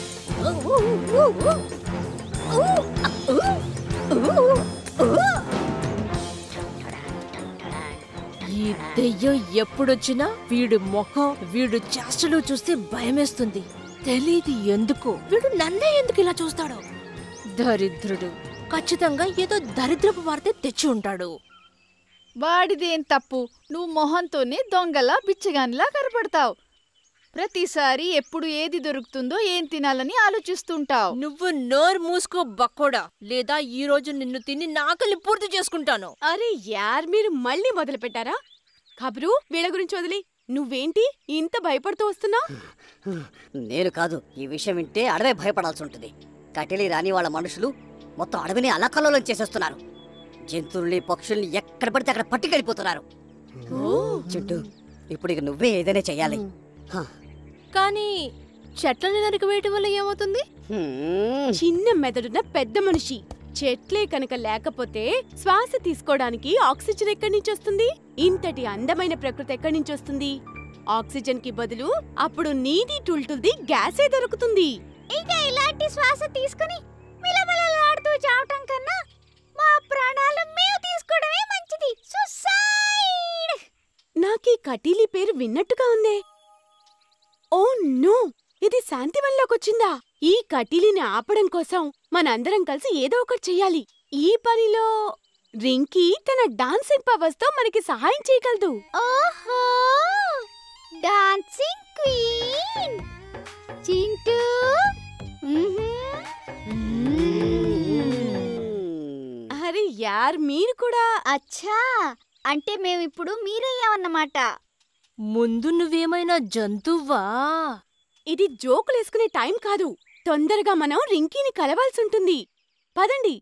ఈ దెయ్యం ఎప్పుడొచ్చినా వీడు ముఖం వీడు చేష్టలు చూస్తే భయమేస్తుంది తెలీదు ఎందుకు వీడు నన్నే ఎందుకు ఇలా చూస్తాడు దరిద్రుడు ఖచ్చితంగా ఏదో దరిద్రపు వార్త తెచ్చి ఉంటాడు వాడిదేం తప్పు నువ్వు మొహంతోనే దొంగలా బిచ్చగానిలా కనపడతావు ప్రతిసారి ఎప్పుడు ఏది దొరుకుతుందో ఏం తినాలని ఆలోచిస్తుంటావు నువ్వు నోరు మూసుకో బక్కోడా లేదా ఈ రోజు నిన్ను తిని నాకలి పూర్తి చేసుకుంటాను అరే యార్ మీరు మళ్ళీ మొదలు పెట్టారా ఖబరు వీళ్ళ గురించి వదిలి నువ్వేంటి ఇంత భయపడుతూ వస్తున్నావు నేను కాదు ఈ విషయం వింటే అడవే భయపడాల్సి ఉంటుంది కటిలి రాని వాళ్ళ మనుషులు మొత్తం అడవిని అలకల్లోలం చేసేస్తున్నారు జంతువుల్ని పక్షుల్ని ఎక్కడ పడితే అక్కడ పట్టుకెళ్ళిపోతున్నారు చుట్టూ ఇప్పుడు ఇక నువ్వే ఏదైనా చెయ్యాలి హ. కానీ చెట్లని నరికివేయటం వల్ల ఏమవుతుంది హ్మ్. చిన్న మెదడున పెద్ద మనిషి చెట్లే కనుక లేకపోతే శ్వాస తీసుకోవడానికి ఆక్సిజన్ ఎక్కడి నుంచి వస్తుంది ఇంతటి అందమైన ప్రకృతి ఎక్కడి నుంచి వస్తుంది ఆక్సిజన్ కి బదులు అప్పుడు నీది టుల్టుల్ది గ్యాసే దొరుకుతుంది ఇక ఇలాంటి శ్వాస తీసుకుని మిలమిలలాడుతూ చావటం కన్నా మా ప్రాణాలు మేము తీసుకోవడమే మంచిది సుసైడ్ నాకీ కటీలి పేరు విన్నట్టుగా ఉందే ఓ నో ఇది శాంతి వల్లకొచ్చిందా ఈ కటీలిని ఆపడం కోసం మనందరం కలిసి ఏదో ఒకటి చెయ్యాలి ఈ పనిలో రింకీ తన డాన్సింగ్ పవర్స్ తో మనకి సహాయం చేయగలదు ఓహో డాన్సింగ్ క్వీన్ చింటూ అరే యార్ మీరు కూడా అచ్చా అంటే మేమిప్పుడు మీరయ్యామన్నమాట ముందు నువ్వేమైనా జంతువా ఇది జోకులేసుకునే టైం కాదు తొందరగా మనం రింకీని కలవాల్సి ఉంటుంది పదండి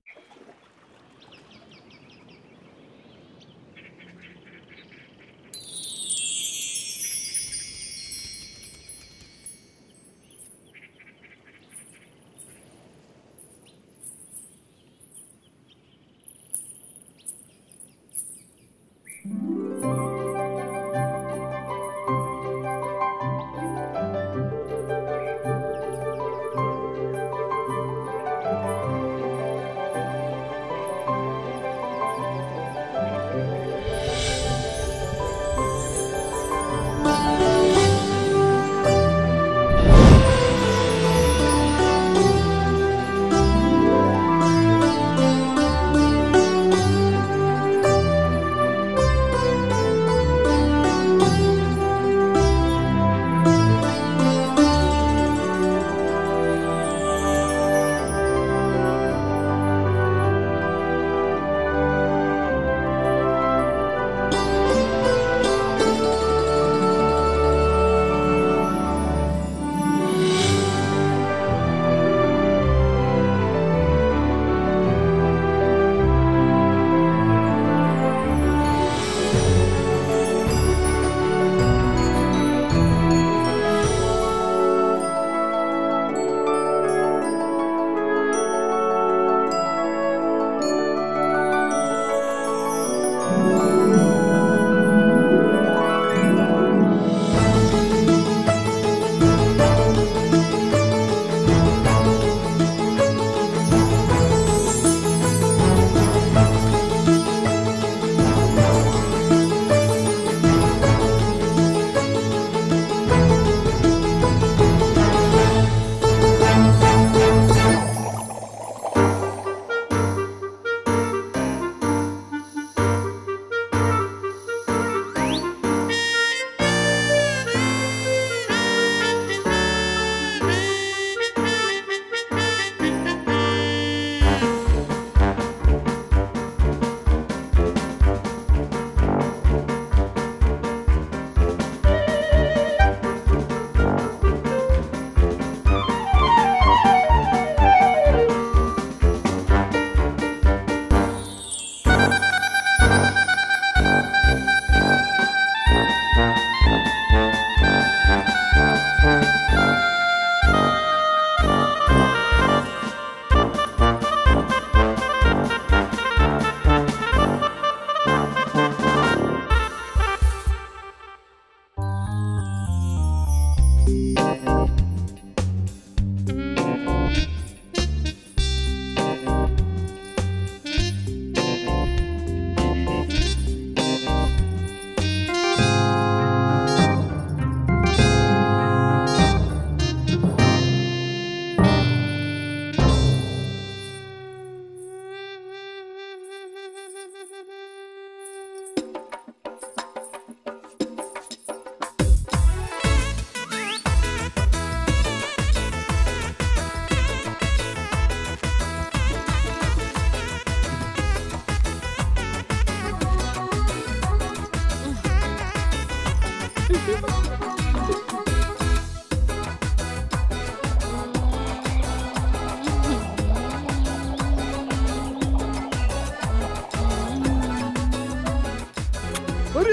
అరే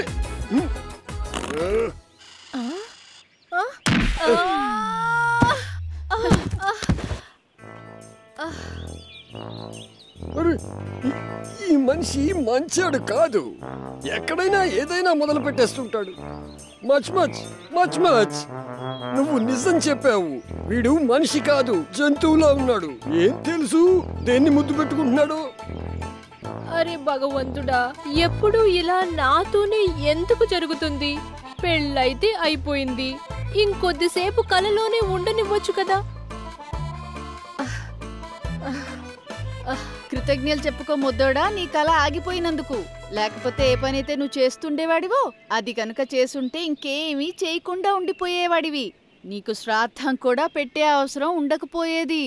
అరే ఈ మనిషి మంచాడు కాదు ఎక్కడైనా ఏదైనా మొదలు పెట్టేస్తుంటాడు మచ్ మచ్ మచ్ మచ్ నువ్వు నిజం చెప్పావు వీడు మనిషి కాదు జంతువులా ఉన్నాడు ఏం తెలుసు దేన్ని ముద్దు పెట్టుకుంటున్నాడు అరే భగవంతుడా ఎప్పుడు ఇలా నాతోనే ఎందుకు జరుగుతుంది పెళ్ళైతే అయిపోయింది ఇంకొద్దిసేపు కలలోనే ఉండనివ్వచ్చు కదా కృతజ్ఞతలు చెప్పుకో ముద్దోడా నీ కళ ఆగిపోయినందుకు లేకపోతే ఏ పనైతే నువ్వు చేస్తుండేవాడివో అది కనుక చేసుంటే ఇంకేమీ చేయకుండా ఉండిపోయేవాడివి నీకు శ్రాద్ధం కూడా పెట్టే అవసరం ఉండకపోయేది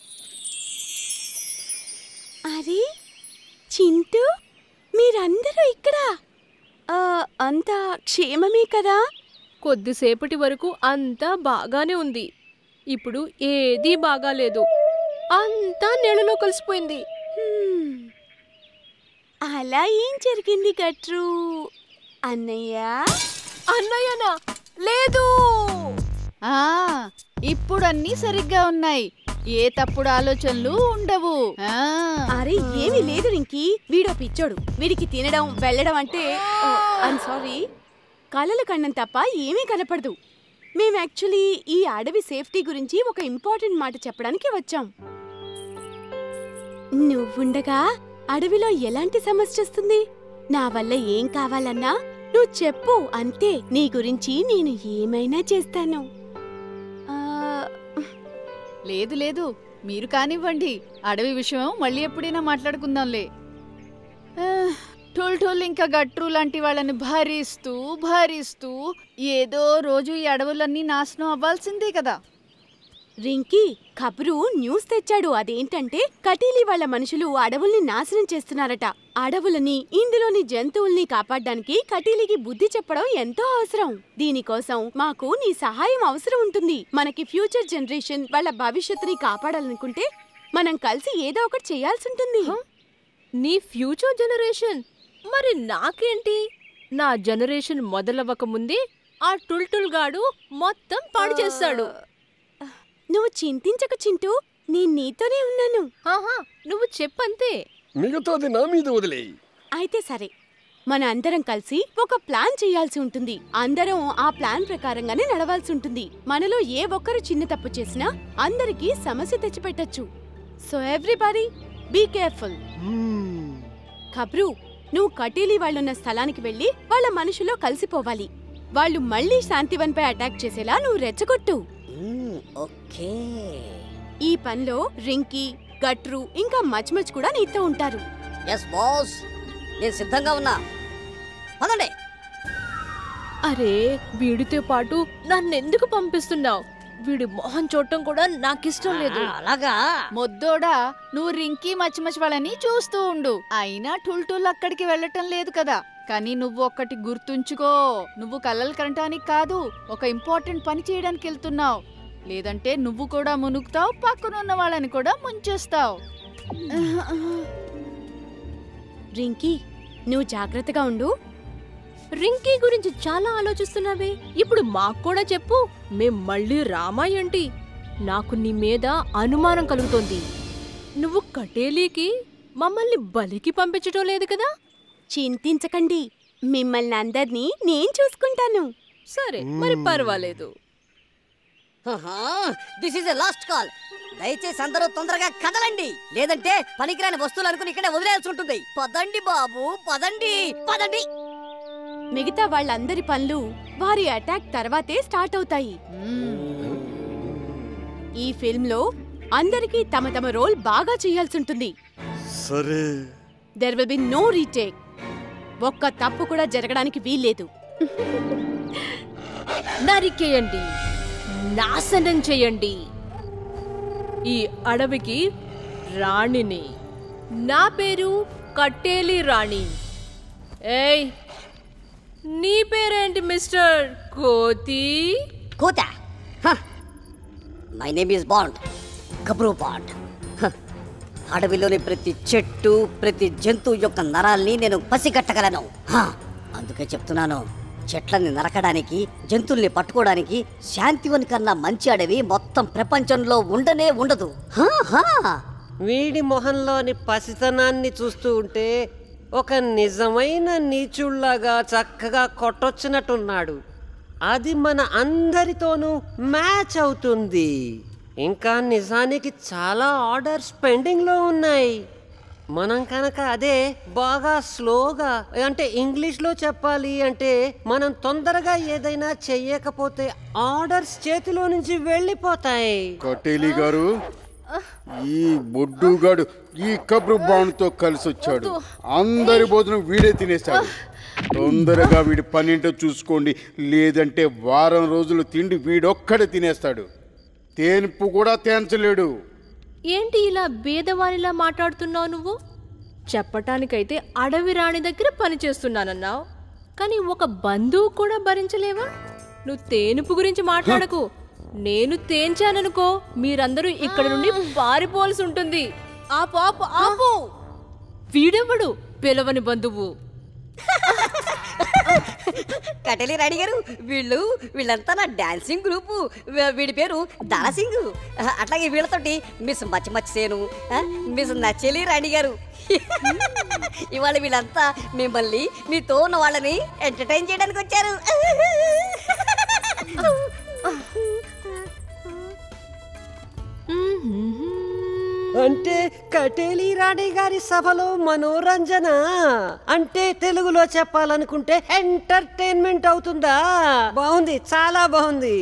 అరే చింటూ మీరందరూ ఇక్కడ ఆ, అంతా క్షేమమే కదా కొద్దిసేపటి వరకు అంతా బాగానే ఉంది ఇప్పుడు ఏదీ బాగాలేదు అంతా నీళ్ళలో కలిసిపోయింది హ్మ్. అలా ఏం జరిగింది గట్రు అన్నయ్య అన్నయ్యనా లేదు ఆ ఇప్పుడు అన్నీ సరిగ్గా ఉన్నాయి ఏ తప్పుడు ఆలోచనలు ఉండవు ఆ అరే ఏమీ లేదు రింకి వీడో పిచ్చోడు వీడికి తినడం వెళ్ళడం అంటే ఐమ్ సారీ కలలు కన్నం తప్ప ఏమీ కనపడదు మేము యాక్చువల్లీ ఈ అడవి సేఫ్టీ గురించి ఒక ఇంపార్టెంట్ మాట చెప్పడానికి వచ్చాం నువ్వుండగా అడవిలో ఎలాంటి సమస్య వస్తుంది నా వల్ల ఏం కావాలన్నా నువ్వు చెప్పు అంతే నీ గురించి నేను ఏమైనా చేస్తాను ఆ, లేదు లేదు మీరు కానివ్వండి అడవి విషయం మళ్ళీ ఎప్పుడైనా మాట్లాడుకుందాంలే ఆ, టోల్ టోల్ ఇంకా గట్రు లాంటి వాళ్ళని భరిస్తూ భరిస్తూ ఏదో రోజు ఈ అడవులన్నీ నాశనం అవ్వాల్సిందే కదా రింకీ కబురు న్యూస్ తెచ్చాడు అదేంటంటే కటీలి వాళ్ళ మనుషులు అడవుల్ని నాశనం చేస్తున్నారట అడవులని ఇందులోని జంతువుల్ని కాపాడడానికి కటీలికి బుద్ధి చెప్పడం ఎంతో అవసరం దీనికోసం మాకు నీ సహాయం అవసరం ఉంటుంది మనకి ఫ్యూచర్ జనరేషన్ వాళ్ళ భవిష్యత్తుని కాపాడాలనుకుంటే మనం కలిసి ఏదో ఒకటి చేయాల్సి ఉంటుంది నీ ఫ్యూచర్ జనరేషన్ మరి నాకేంటి నా జనరేషన్ మొదలవ్వక ముందే ఆ టుల్టుల్ గాడు మొత్తం పాడు చేస్తాడు నువ్వు చింతించకు చింటూ నేను నీతోనే ఉన్నాను ఆహా నువ్వు చెప్పంతే మిగతాది నా మీద వదిలేయి అయితే సరే మన అందరం కలిసి ఒక ప్లాన్ చేయాల్సి ఉంటుంది అందరం ఆ ప్లాన్ ప్రకారంగానే నడవాల్సి ఉంటుంది మనలో ఏ ఒక్కరు చిన్న తప్పు చేసినా అందరికీ సమస్య తెచ్చిపెట్టచ్చు సో ఎవ్రీబడి బీ కేర్ఫుల్ ఖబ్రు నువ్వు కటీలి వాళ్ళున్న స్థలానికి వెళ్ళి వాళ్ళ మనుషులో కలిసిపోవాలి వాళ్ళు మళ్ళీ శాంతివన్పై అటాక్ చేసేలా నువ్వు రెచ్చగొట్టు మ్మ్, ఓకే ఈ పనిలో రింకీ గట్రు ఇంకా మచ్మచ్ కూడా నీతో ఉంటారు ఎస్ బాస్ నేను సిద్ధంగా ఉన్నా పదండి అరే వీడితో పాటు నన్నెందుకు పంపిస్తున్నావు వీడి మొహం చూడటం కూడా నాకిష్టం లేదు ఆ, అలాగా మొద్దోడా నువ్వు రింకీ మచ్చిమచ్చి వాళ్ళని చూస్తూ ఉండు అయినా టుల్టుల్ అక్కడికి వెళ్ళటం లేదు కదా కానీ నువ్వు ఒక్కటి గుర్తుంచుకో నువ్వు కలలు కనటానికి కాదు ఒక ఇంపార్టెంట్ పని చేయడానికి వెళ్తున్నావు లేదంటే నువ్వు కూడా మునుగుతావు పక్కనున్న వాళ్ళని కూడా ముంచేస్తావు రింకీ నువ్వు జాగ్రత్తగా ఉండు రింకీ గురించి చాలా ఆలోచిస్తున్నావే ఇప్పుడు మాకు కూడా చెప్పు మేం మళ్ళీ రామా ఏంటి నాకు నీ మీద అనుమానం కలుగుతోంది నువ్వు కటేలీకి మమ్మల్ని బలికి పంపించటం లేదు కదా చింతించకండి మిమ్మల్ని అందరినీ నేను చూసుకుంటాను సరే మరి పర్వాలేదు this is a last call దయచేసి అందరూ తొందరగా కదలండి లేదంటే పనికిరాని వస్తువులు అనుకుని ఇక్కడే వదిలేయాల్సి ఉంటుంది పదండి బాబు పదండి పదండి మిగతా వాళ్ళందరి పనులు వారి అటాక్ తర్వాతే స్టార్ట్ అవుతాయి ఈ ఫిల్మ్ లో అందరికీ తమ తమ రోల్ బాగా చేయాల్సి ఉంటుంది సరే there will be no retake ఒక్క తప్పు కూడా జరగడానికి వీల్లేదు నరికేయండి నాశనం చేయండి ఈ అడవికి రాణిని నా పేరు కట్టేలి రాణి ఏయ్ నీ పేరేంటి మిస్టర్ కోతి కోత మై నేమ్ ఈస్ బాండ్ గబ్రూ బాండ్ హ, అడవిలోని ప్రతి చెట్టు ప్రతి జంతువు యొక్క నరాల్ని నేను పసిగట్టగలను హ, అందుకే చెప్తున్నాను చెట్లని నరకడానికి జంతువుల్ని పట్టుకోవడానికి శాంతివన్ కన్నా మంచి అడవి మొత్తం ప్రపంచంలో ఉండనే ఉండదు హ, హ. వీడి మొహంలోని పసితనాన్ని చూస్తూ ఉంటే ఒక నిజమైన నీచుళ్లాగా చక్కగా కొట్టొచ్చినట్టున్నాడు అది మన అందరితోనూ మ్యాచ్ అవుతుంది ఇంకా నిజానికి చాలా ఆర్డర్స్ పెండింగ్లో ఉన్నాయి మనం కనుక అదే బాగా స్లోగా అంటే ఇంగ్లీష్లో చెప్పాలి అంటే మనం తొందరగా ఏదైనా చెయ్యకపోతే ఆర్డర్స్ చేతిలో నుంచి వెళ్ళిపోతాయి కటేలి గారు ఈ బొడ్డుగాడు ఈ కబ్రు బాణుతో కలిసి వచ్చాడు అందరి భోజనం వీడే తినేశాడు తొందరగా వీడి పనింటో చూసుకోండి లేదంటే వారం రోజులు తిండి వీడొక్కడే తినేస్తాడు తేన్పు కూడా తేంచలేడు ఏంటి ఇలా బీదవానిలా మాట్లాడుతున్నావు నువ్వు చెప్పటానికైతే అడవి రాణి దగ్గర పనిచేస్తున్నానన్నావు కానీ ఒక బంధువు కూడా భరించలేవా నువ్వు తేనుపు గురించి మాట్లాడకు నేను తేంచాననుకో మీరందరూ ఇక్కడ నుండి పారిపోవాల్సి ఉంటుంది ఆపు ఆపు ఆపు వీడెవడు పిలవని బంధువు కటలి రాణి గారు వీళ్ళు వీళ్ళంతా నా డాన్సింగ్ గ్రూపు వీ- వీడి పేరు దానసింగ్ అట్లాగే వీళ్ళతోటి మిస్ మచ్చి మచ్చి సేను ఆ, మిస్ నచ్చెలి రాణి గారు ఇవాళ వీళ్ళంతా మిమ్మల్ని మీతో ఉన్న వాళ్ళని ఎంటర్టైన్ చేయడానికి వచ్చారు అంటే కటేలి రాణి గారి సభలో మనోరంజన అంటే తెలుగులో చెప్పాలనుకుంటే ఎంటర్టైన్మెంట్ అవుతుందా బాగుంది చాలా బాగుంది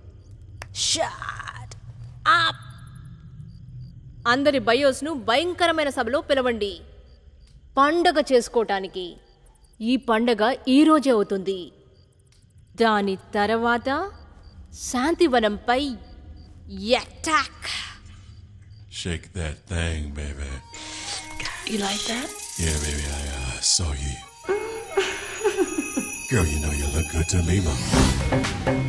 అందరి బయోస్ను భయంకరమైన సభలో పిలవండి పండగ చేసుకోవటానికి ఈ పండగ ఈ రోజే అవుతుంది దాని తర్వాత శాంతివనంపై attack Shake that thing, baby. You like that? Yeah, baby, I uh, saw you. Girl, you know you look good to me, mama.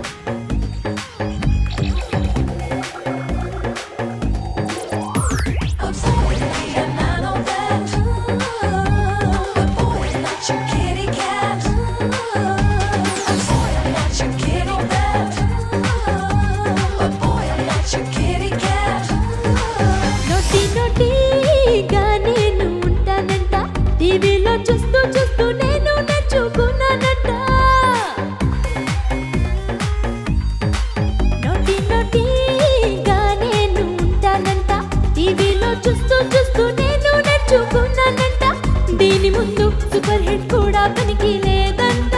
I'm sorry, and I know that. But boy, I'm not your kitty cat. I'm sorry, I'm not your kitty cat. But boy, I'm not your kitty cat. నోటి నోటిగా నేను ఉంటానంట టీవీలో చూస్తూ చూస్తూ నేను నచ్చుకున్నానంట నోటి నోటిగా నేను ఉంటానంట టీవీలో చూస్తూ చూస్తూ నేను నచ్చుకున్నానంట దీని ముందు సూపర్ హిట్ కూడా పనికి లేదంట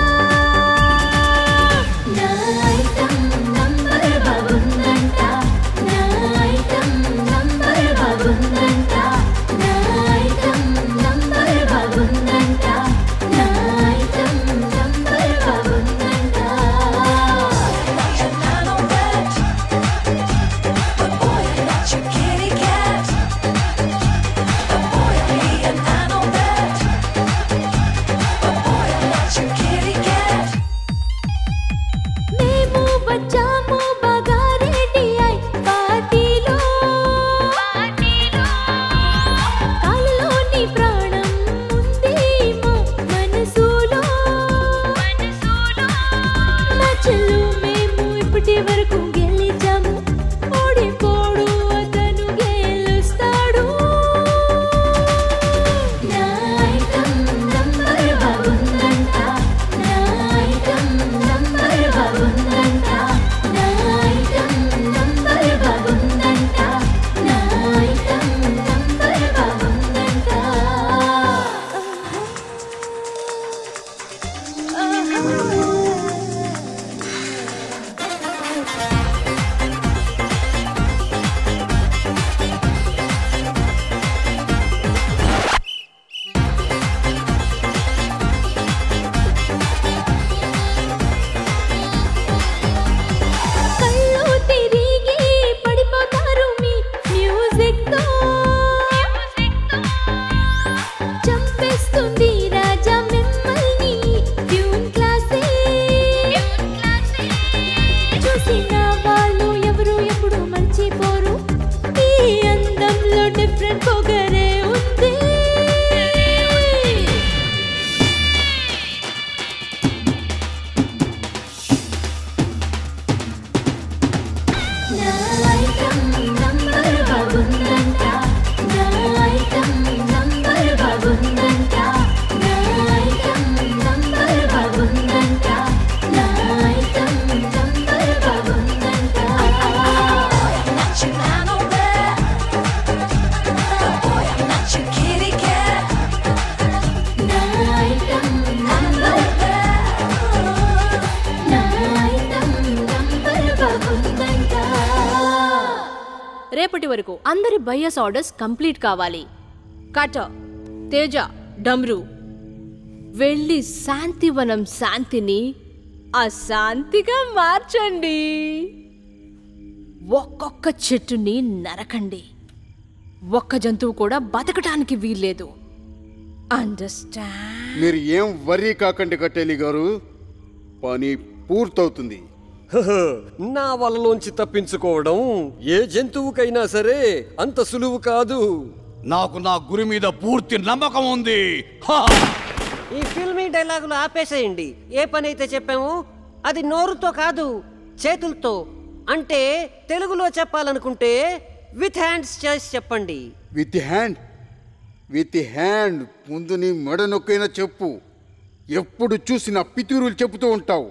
నా ఐటమ్ నంబర్ బాగుందంట నా ఐటమ్ నంబర్ బాగుందంట నా ఐటమ్ నంబర్ బాగుందంట నా ఐటమ్ నంబర్ బాగుందంట And I know that. But boy, I'm not your kitty cat. But boy, I'm me, and I know that. రేపటి వరకు అందరి బయ్యస్ ఆర్డర్స్ కంప్లీట్ కావాలి కట తేజ డమ్రు వెళ్ళి శాంతివనం శాంతిని అశాంతిగా మార్చండి ఒక్కొక్క చెట్టుని నరకండి ఒక్క జంతువు కూడా బతకటానికి వీల్లేదు అండర్స్టాండ్ మీరు ఏం వర్రీ కాకండి కట్టేలి గారు పని పూర్తవుతుంది హహ, నా వలలోంచి తప్పించుకోవడం ఏ జంతువుకైనా సరే అంత సులువు కాదు నాకు నా గురి మీద పూర్తి నమ్మకం ఉంది హా! ఈ ఫిల్మీ డైలాగులు ఆపేసేయండి ఏ పని అయితే చెప్పామో అది నోరుతో కాదు చేతులతో అంటే తెలుగులో చెప్పాలనుకుంటే విత్ హ్యాండ్స్ చేసి చెప్పండి విత్ హ్యాండ్ విత్ హ్యాండ్ ముందు నీ మెడ నొక్కైనా చెప్పు ఎప్పుడు చూసిన పితూరులు చెబుతూ ఉంటావు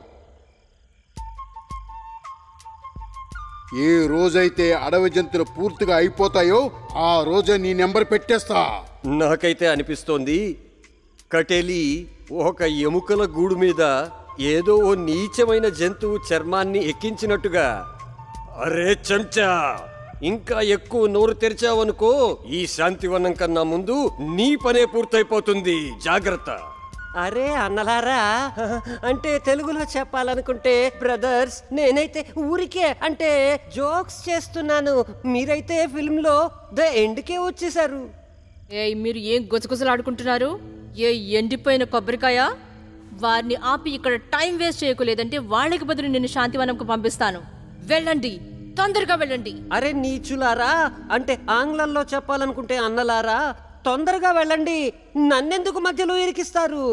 ఏ రోజైతే అడవి జంతువులు పూర్తిగా అయిపోతాయో ఆ రోజే నీ నెంబర్ పెట్టేస్తా నాకైతే అనిపిస్తోంది కటేలి ఒక ఎముకల గూడు మీద ఏదో ఓ నీచమైన జంతువు చర్మాన్ని ఎక్కించినట్టుగా అరే చెంచా ఇంకా ఎక్కువ నోరు తెరిచావనుకో ఈ శాంతివనం కన్నా ముందు నీ పనే పూర్తయిపోతుంది జాగ్రత్త అరే అన్నలారా అంటే తెలుగులో చెప్పాలనుకుంటే బ్రదర్స్ నేనైతే ఊరికే అంటే జోక్స్ చేస్తున్నాను మీరైతే ఫిల్మ్లో ద ఎండ్కే వచ్చేసారు ఏయ్ మీరు ఏం గుసగుసలాడుకుంటున్నారు ఏ ఎండిపోయిన కొబ్బరికాయ వారిని ఆపి ఇక్కడ టైం వేస్ట్ చేయకు లేదంటే వాళ్ళకి బదులు నిన్ను శాంతివనంకు పంపిస్తాను వెళ్ళండి తొందరగా వెళ్ళండి అరే నీచులారా అంటే ఆంగ్లంలో చెప్పాలనుకుంటే అన్నలారా తొందరగా వెళ్ళండి నన్నెందుకు మధ్యలో ఇరికిస్తారు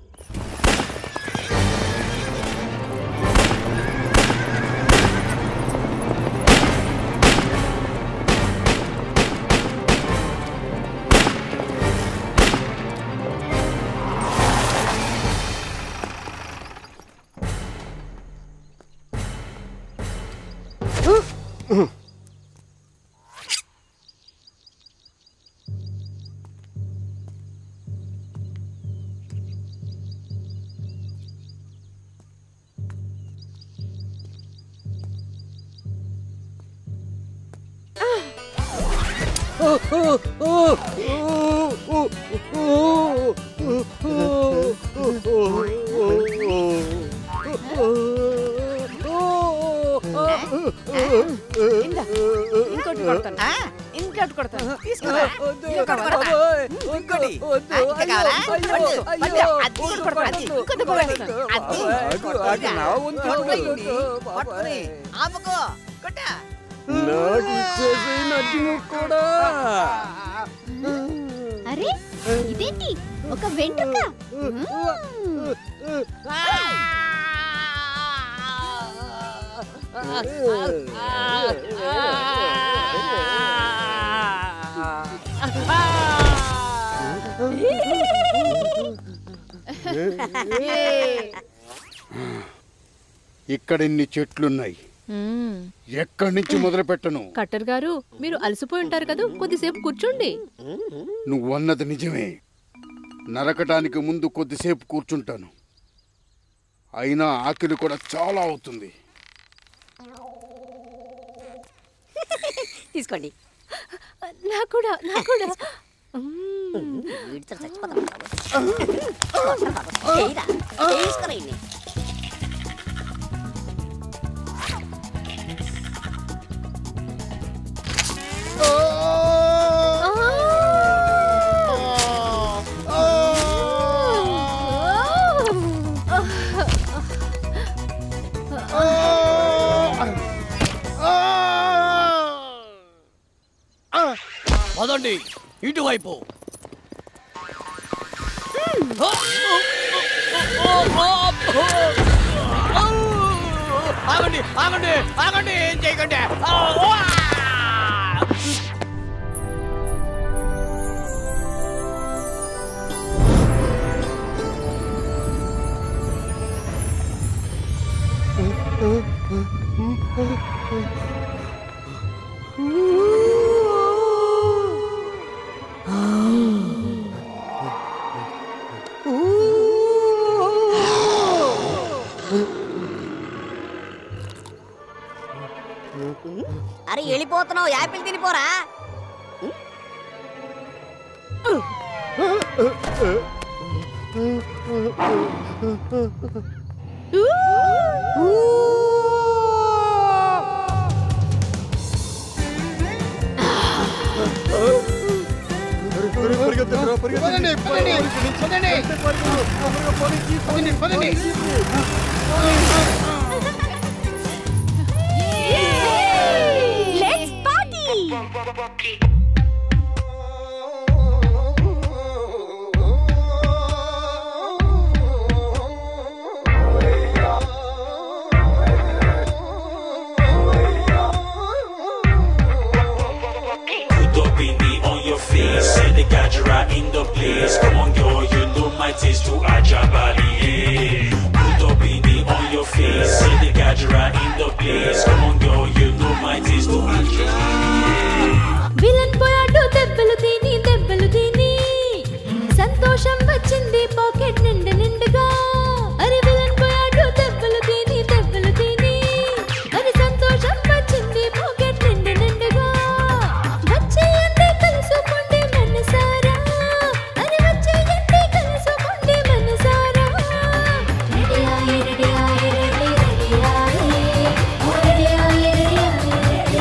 ఇంకోటి కొడతాను ఇంకోటి కొడతాను తీసుకురా ఇంకోటి కొడతా. ఇంకోటి. ఆ, ఇంకా కావాలా? పట్టు, పట్టు. అది కూడా కొడతా. అది. ఇంకోటి కొడతా. అది. పట్టుకోండి. పట్టుకోండి. ఆపుకో కొట్టా నాకు ఇచ్చేసి నడ్డి కూడా అరే ఇదేంటి ఒక వెంట్రుక మ్మ్. ఇక్కడ ఇన్ని చెట్లున్నాయి ఎక్కడి నుంచి మొదలు పెట్టను కట్టర్ గారు మీరు అలసిపోయి ఉంటారు కదా కొద్దిసేపు కూర్చోండి నువ్వు అన్నది నిజమే నరకటానికి ముందు కొద్దిసేపు కూర్చుంటాను అయినా ఆకలి కూడా చాలా అవుతుంది తీసుకోండి నా కూడా నా కూడా వీడితో చచ్చిపోతాం చేయరా తీసుకురా ఇన్ని. పదండి ఇటువైపు ఆగండి ఆగండి ఆగండి ఏం చేయకండి ఊ. అరే వెళ్ళిపోతున్నావు యాపిల్ తినిపోరా పదండి, పదండి, పదండి. పదండి, పదండి. Let's party Put the beanie on your face, set the gajera in the place. Come on, girl, you know my taste to Ajabali. Yeah. Put the beanie on your face, set the gajera in the place. Come on, girl, you know my taste to Ajabali. Villain పోయాడు దెబ్బలు తిని దెబ్బలు తిని సంతోషం వచ్చింది పాకెట్ నిండు నిండుగా అరే విలన్ పోయాడు దెబ్బలు తిని దెబ్బలు తిని అరే సంతోషం వచ్చింది పాకెట్ నిండు నిండుగా వచ్చేయండి కలుసుకోండి మనసారా అరే వచ్చేయండి కలుసుకోండి మనసారా రెడీ అయ్యి రెడీ అయ్యి రెడీ రెడీ అయ్యి ఓ రెడీ అయ్యి రెడీ అయ్యి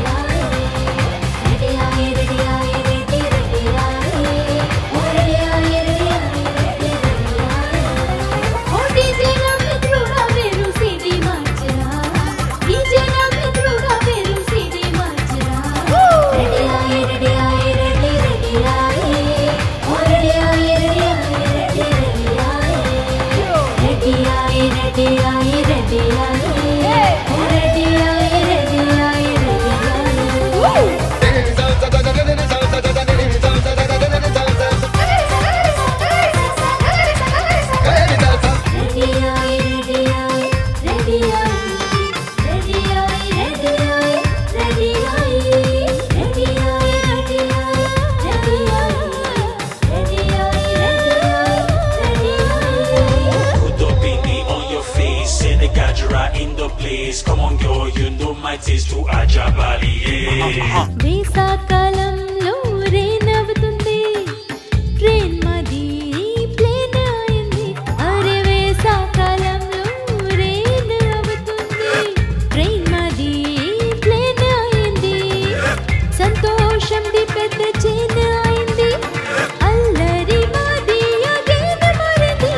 రెడీ అయ్యి రెడీ అయ్యి రెడీ అయ్యి రెడీ రెడీ అయ్యి ఓ రెడీ అయ్యి రెడీ అయ్యి రెడీ ఓ డీజే నా మిత్రుడా వేరు సిటీ మార్చరా డీజే నా మిత్రుడా వేరు సిటీ మార్చరా రెడీ అయ్యి రెడీ అయ్యి రెడీ రెడీ అయ్యి ఓ రెడీ అయ్యి రెడీ అయ్యి రెడీ రెడీ అయ్యి రెడీ అయ్యి రెడీ అయ్యి ఓ రెడీ అయ్యి రెడీ అయ్యి రెడీ అయ్యి Put the beanie on your face, set the gajera in the place. Come on, girl, you know my taste to Ajabali. Yeah. వేసాకాలంలో రేన్ అవుతుంది ట్రైన్ మది ప్లేన్ అయింది అరే వేసాకాలంలో రేన్ అవుతుంది ట్రైన్ మది ప్లేన్ అయింది సంతోషం ది పెద్ద చేన్ అయింది అల్లరి మాది అగేన మరది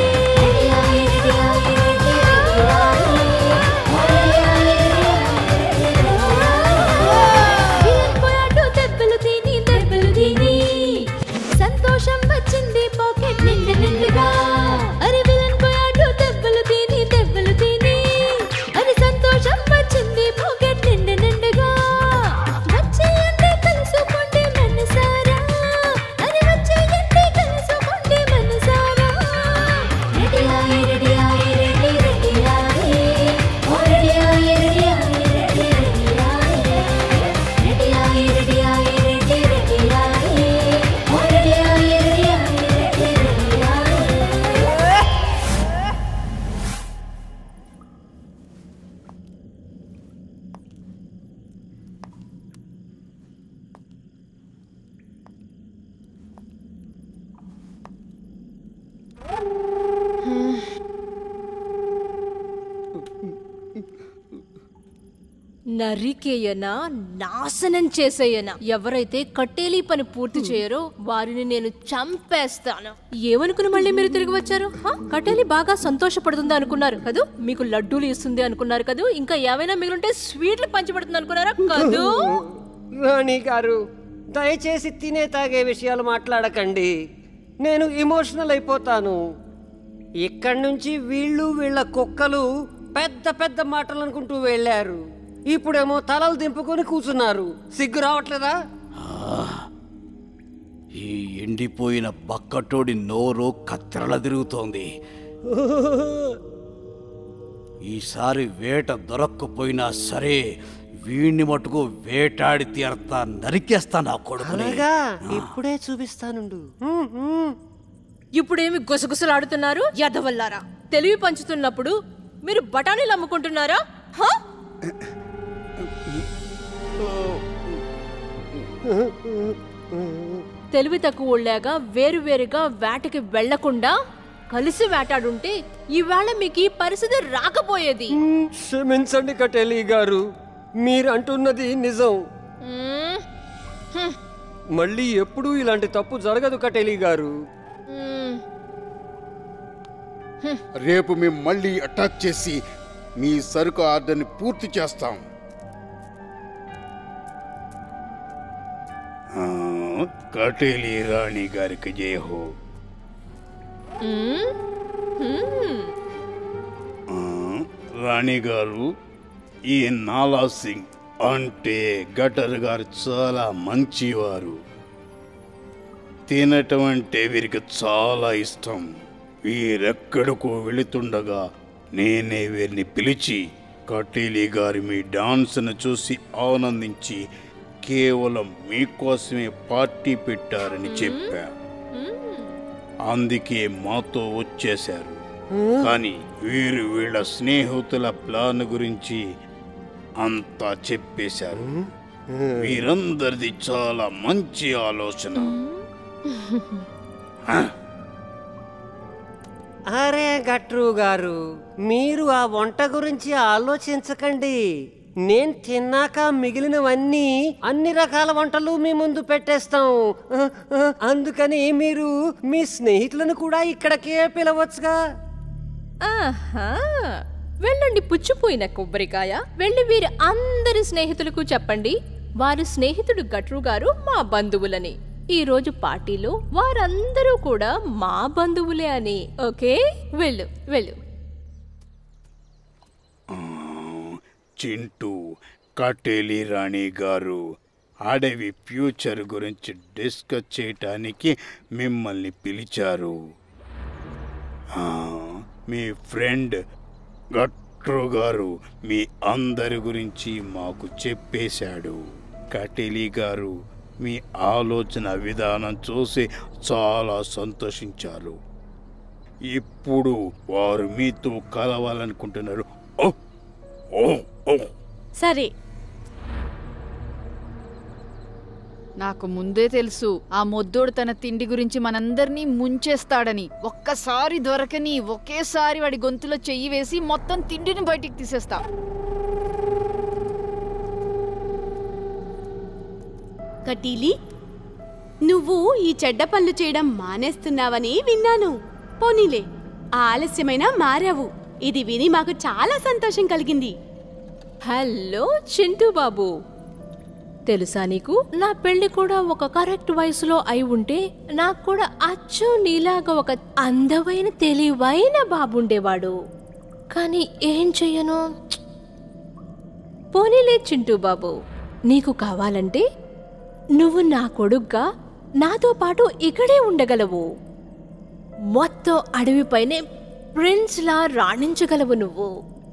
విలన్ పోయాడు దెబ్బలు తిని దెబ్బలు తిని సంతోషం వచ్చింది పాకెట్ నిండు నిండుగా అరే విలన్ పోయాడు దెబ్బలు తిని దెబ్బలు తిని అరే సంతోషం వచ్చింది పాకెట్ నిండు నిండుగా వచ్చేయండి కలుసుకోండి మనసారా అరే వచ్చేయండి కలుసుకోండి మనసారా రెడీ అయ్యి రెడీ అయ్యి రెడీ రెడీ అయ్యి ఓ రెడీ అయ్యి రెడీ అయ్యి రెడీ అయ్యి రెడీ అయ్యి రెడీ అయ్యి రెడీ రెడీ అయ్యి ఓ రెడీ అయ్యి రెడీ అయ్యి రెడీ రెడీ అయ్యి నరికేయనా నాశనం చేసేయనా ఎవరైతే కట్టేలి పని పూర్తి చేయరో వారిని నేను చంపేస్తాను ఏమనుకుని మళ్ళీ మీరు తిరిగి వచ్చారు హ? కట్టేలి బాగా సంతోషపడుతుంది అనుకున్నారు కదూ మీకు లడ్డూలు ఇస్తుంది అనుకున్నారు కదూ ఇంకా ఏమైనా మిగులుంటే స్వీట్లు పంచిపెడుతుంది అనుకున్నారా కదూ రాణి గారు దయచేసి తినే తాగే విషయాలు మాట్లాడకండి నేను ఇమోషనల్ అయిపోతాను ఇక్కడి నుంచి వీళ్ళు వీళ్ళ కుక్కలు పెద్ద పెద్ద మాటలు అనుకుంటూ వెళ్ళారు ఇప్పుడేమో తలలు దింపుకొని కూర్చున్నారు సిగ్గు రావట్లేదా ఈ ఎండిపోయిన బక్కటోడి నోరు కత్తెరల తిరుగుతోంది ఈసారి వేట దొరక్కపోయినా సరే వీణ్ణి మటుకు వేటాడి తీరతా నరికేస్తా నా కొడుకుని అలాగా ఇప్పుడే చూపిస్తానుండు హ్మ్, హ్మ్. ఇప్పుడేమి గుసగుసలాడుతున్నారు ఎదవల్లారా తెలివి పంచుతున్నప్పుడు మీరు బఠానీలు అమ్ముకుంటున్నారా హ? తెలివి తక్కువలాగా వేరువేరుగా వేటకి వెళ్లకుండా కలిసి వేటాడుంటే ఈవేళ మీకు ఈ పరిస్థితి రాకపోయేది క్షమించండి కటేలి గారు మీరు అంటున్నది నిజం మ్మ్. హ్మ్. మళ్ళీ ఎప్పుడూ ఇలాంటి తప్పు జరగదు కటేలి గారు మ్మ్. రేపు మేము మళ్ళీ అటాక్ చేసి మీ సరుకు ఆర్డర్ని పూర్తి చేస్తాం ఆ, కటేలి రాణి గారికి జయ హో మ్మ్. మ్మ్. ఆ, రాణి గారు ఈ నాలా సింగ్ అంటే గటర్ గారు చాలా మంచివారు తినటం అంటే వీరికి చాలా ఇష్టం వీరెక్కడికో వెళుతుండగా నేనే వీరిని పిలిచి కటీలి గారి మీ డాన్స్ను చూసి ఆనందించి కేవలం మీకోసమే పార్టీ పెట్టారని చెప్పా అందుకే మాతో వచ్చేశారు కానీ వీరు వీళ్ళ స్నేహితుల ప్లాన్ గురించి అంతా చెప్పేశారు వీరందరిది చాలా మంచి ఆలోచన అరే గట్రు గారు మీరు ఆ వంట గురించి ఆలోచించకండి నేను తిన్నాక మిగిలినవన్నీ అన్ని రకాల వంటలు మీ ముందు పెట్టేస్తాం అందుకని మీరు మీ స్నేహితులను కూడా ఇక్కడికే పిలవచ్చుగా ఆహా వెళ్ళండి పుచ్చిపోయిన కొబ్బరికాయ వెళ్ళి వీరి అందరి స్నేహితులకు చెప్పండి వారి స్నేహితుడు గట్రు గారు మా బంధువులని ఈ రోజు పార్టీలో వారందరూ కూడా మా బంధువులే అని ఓకే వెళ్ళు వెళ్ళు చింటూ కటేలి రాణి గారు అడవి ఫ్యూచర్ గురించి డిస్కస్ చేయటానికి మిమ్మల్ని పిలిచారు ఆ, మీ ఫ్రెండ్ గట్రు గారు మీ అందరి గురించి మాకు చెప్పేశాడు కటేలి గారు మీ ఆలోచన విధానం చూసి చాలా సంతోషించారు ఇప్పుడు వారు మీతో కలవాలనుకుంటున్నారు ఓ ఓ ఓ సరే నాకు ముందే తెలుసు ఆ మొద్దోడు తన తిండి గురించి మనందరినీ ముంచేస్తాడని ఒక్కసారి దొరకని ఒకేసారి వాడి గొంతులో చెయ్యి వేసి మొత్తం తిండిని బయటికి తీసేస్తా కటీలి నువ్వు ఈ చెడ్డ పనులు చేయడం మానేస్తున్నావని విన్నాను పోనీలే ఆలస్యమైనా మారావు ఇది విని మాకు చాలా సంతోషం కలిగింది హలో చింటూ బాబు తెలుసా నీకు నా పెళ్లి కూడా ఒక కరెక్ట్ వయసులో అయి ఉంటే నాకు కూడా అచ్చు నీలాగా ఒక అందమైన తెలివైన బాబుండేవాడు కానీ ఏం చెయ్యను పోనీలే చింటూ బాబు నీకు కావాలంటే నువ్వు నా కొడుగ్గా నాతో పాటు ఇక్కడే ఉండగలవు మొత్తం అడవిపైనే ప్రిన్స్లా రాణించగలవు నువ్వు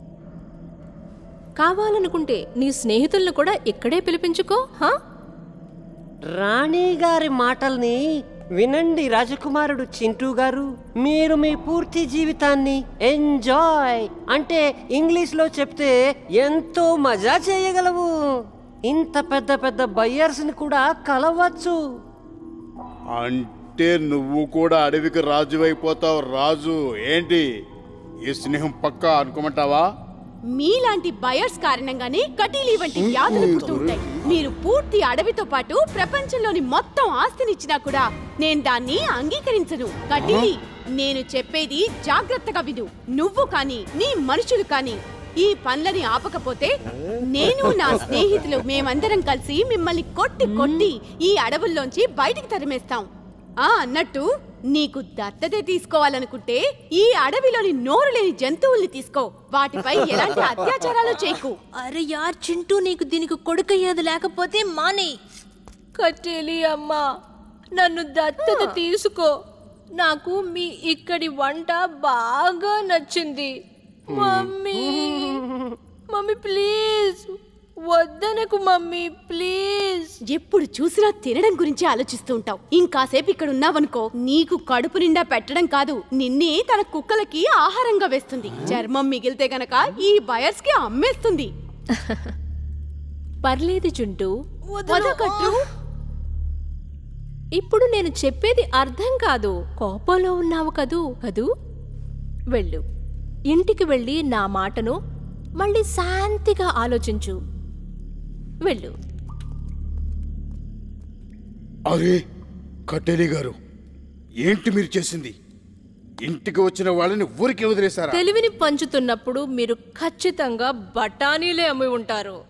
కావాలనుకుంటే నీ స్నేహితులను కూడా ఇక్కడే పిలిపించుకో హా రాణి గారి మాటల్ని వినండి రాజకుమారుడు చింటూ గారు మీరు మీ పూర్తి జీవితాన్ని ఎంజాయ్ అంటే ఇంగ్లీష్ లో చెప్తే ఎంతో మజా చేయగలవు ఇంత పెద్ద పెద్ద బయ్యర్స్ ని కూడా కలవచ్చు అంటే నువ్వు కూడా అడవికి రాజు అయిపోతావు రాజు ఏంటి ఈ స్నేహం పక్కా అనుకోమంటావా మీలాంటి బయర్స్ కారణంగానే కటీలి వంటి వ్యాధులు పుడుతుంటాయి మీరు పూర్తి అడవితో పాటు ప్రపంచంలోని మొత్తం ఆస్తినిచ్చినా కూడా నేను దాన్ని అంగీకరించను కటీలి నేను చెప్పేది జాగ్రత్తగా విను నువ్వు కానీ నీ మనుషులు కానీ ఈ పనులని ఆపకపోతే నేను నా స్నేహితులు మేమందరం కలిసి మిమ్మల్ని కొట్టి కొట్టి ఈ అడవుల్లోంచి బయటికి తరిమేస్తాం ఆ అన్నట్టు నీకు దత్తత తీసుకోవాలనుకుంటే ఈ అడవిలోని నోరు లేని జంతువుల్ని తీసుకో వాటిపై ఎలాంటి అత్యాచారాలు చేయకు అరే యార్ చింటూ నీకు దీనికి కొడుకయ్యేది లేకపోతే మానే కట్టేలి అమ్మా నన్ను దత్తత తీసుకో నాకు మీ ఇక్కడి వంట బాగా నచ్చింది మమ్మీ మమ్మీ ప్లీజ్ వద్దనకు మమ్మీ ప్లీజ్ ఎప్పుడు చూసినా తినడం గురించి ఆలోచిస్తూ ఉంటావు ఇంకాసేపు ఇక్కడ ఉన్నావనుకో నీకు కడుపు నిండా పెట్టడం కాదు నిన్నే తన కుక్కలకి ఆహారంగా వేస్తుంది చర్మం మిగిలితే గనక ఈ బయర్స్ కి అమ్మేస్తుంది పర్లేదు చుంటూ వదకట్టు ఇప్పుడు నేను చెప్పేది అర్థం కాదు కోపంలో ఉన్నావు కదూ కదూ వెళ్ళు ఇంటికి వెళ్ళి నా మాటను మళ్ళీ శాంతిగా ఆలోచించు వెళ్ళు అరే కట్టెలి గారు ఏంటి మీరు చేసింది ఇంటికి వచ్చిన వాళ్ళని ఊరికి వదిలేశారా తెలివిని పంచుతున్నప్పుడు మీరు ఖచ్చితంగా బఠానీలే అమ్మి ఉంటారు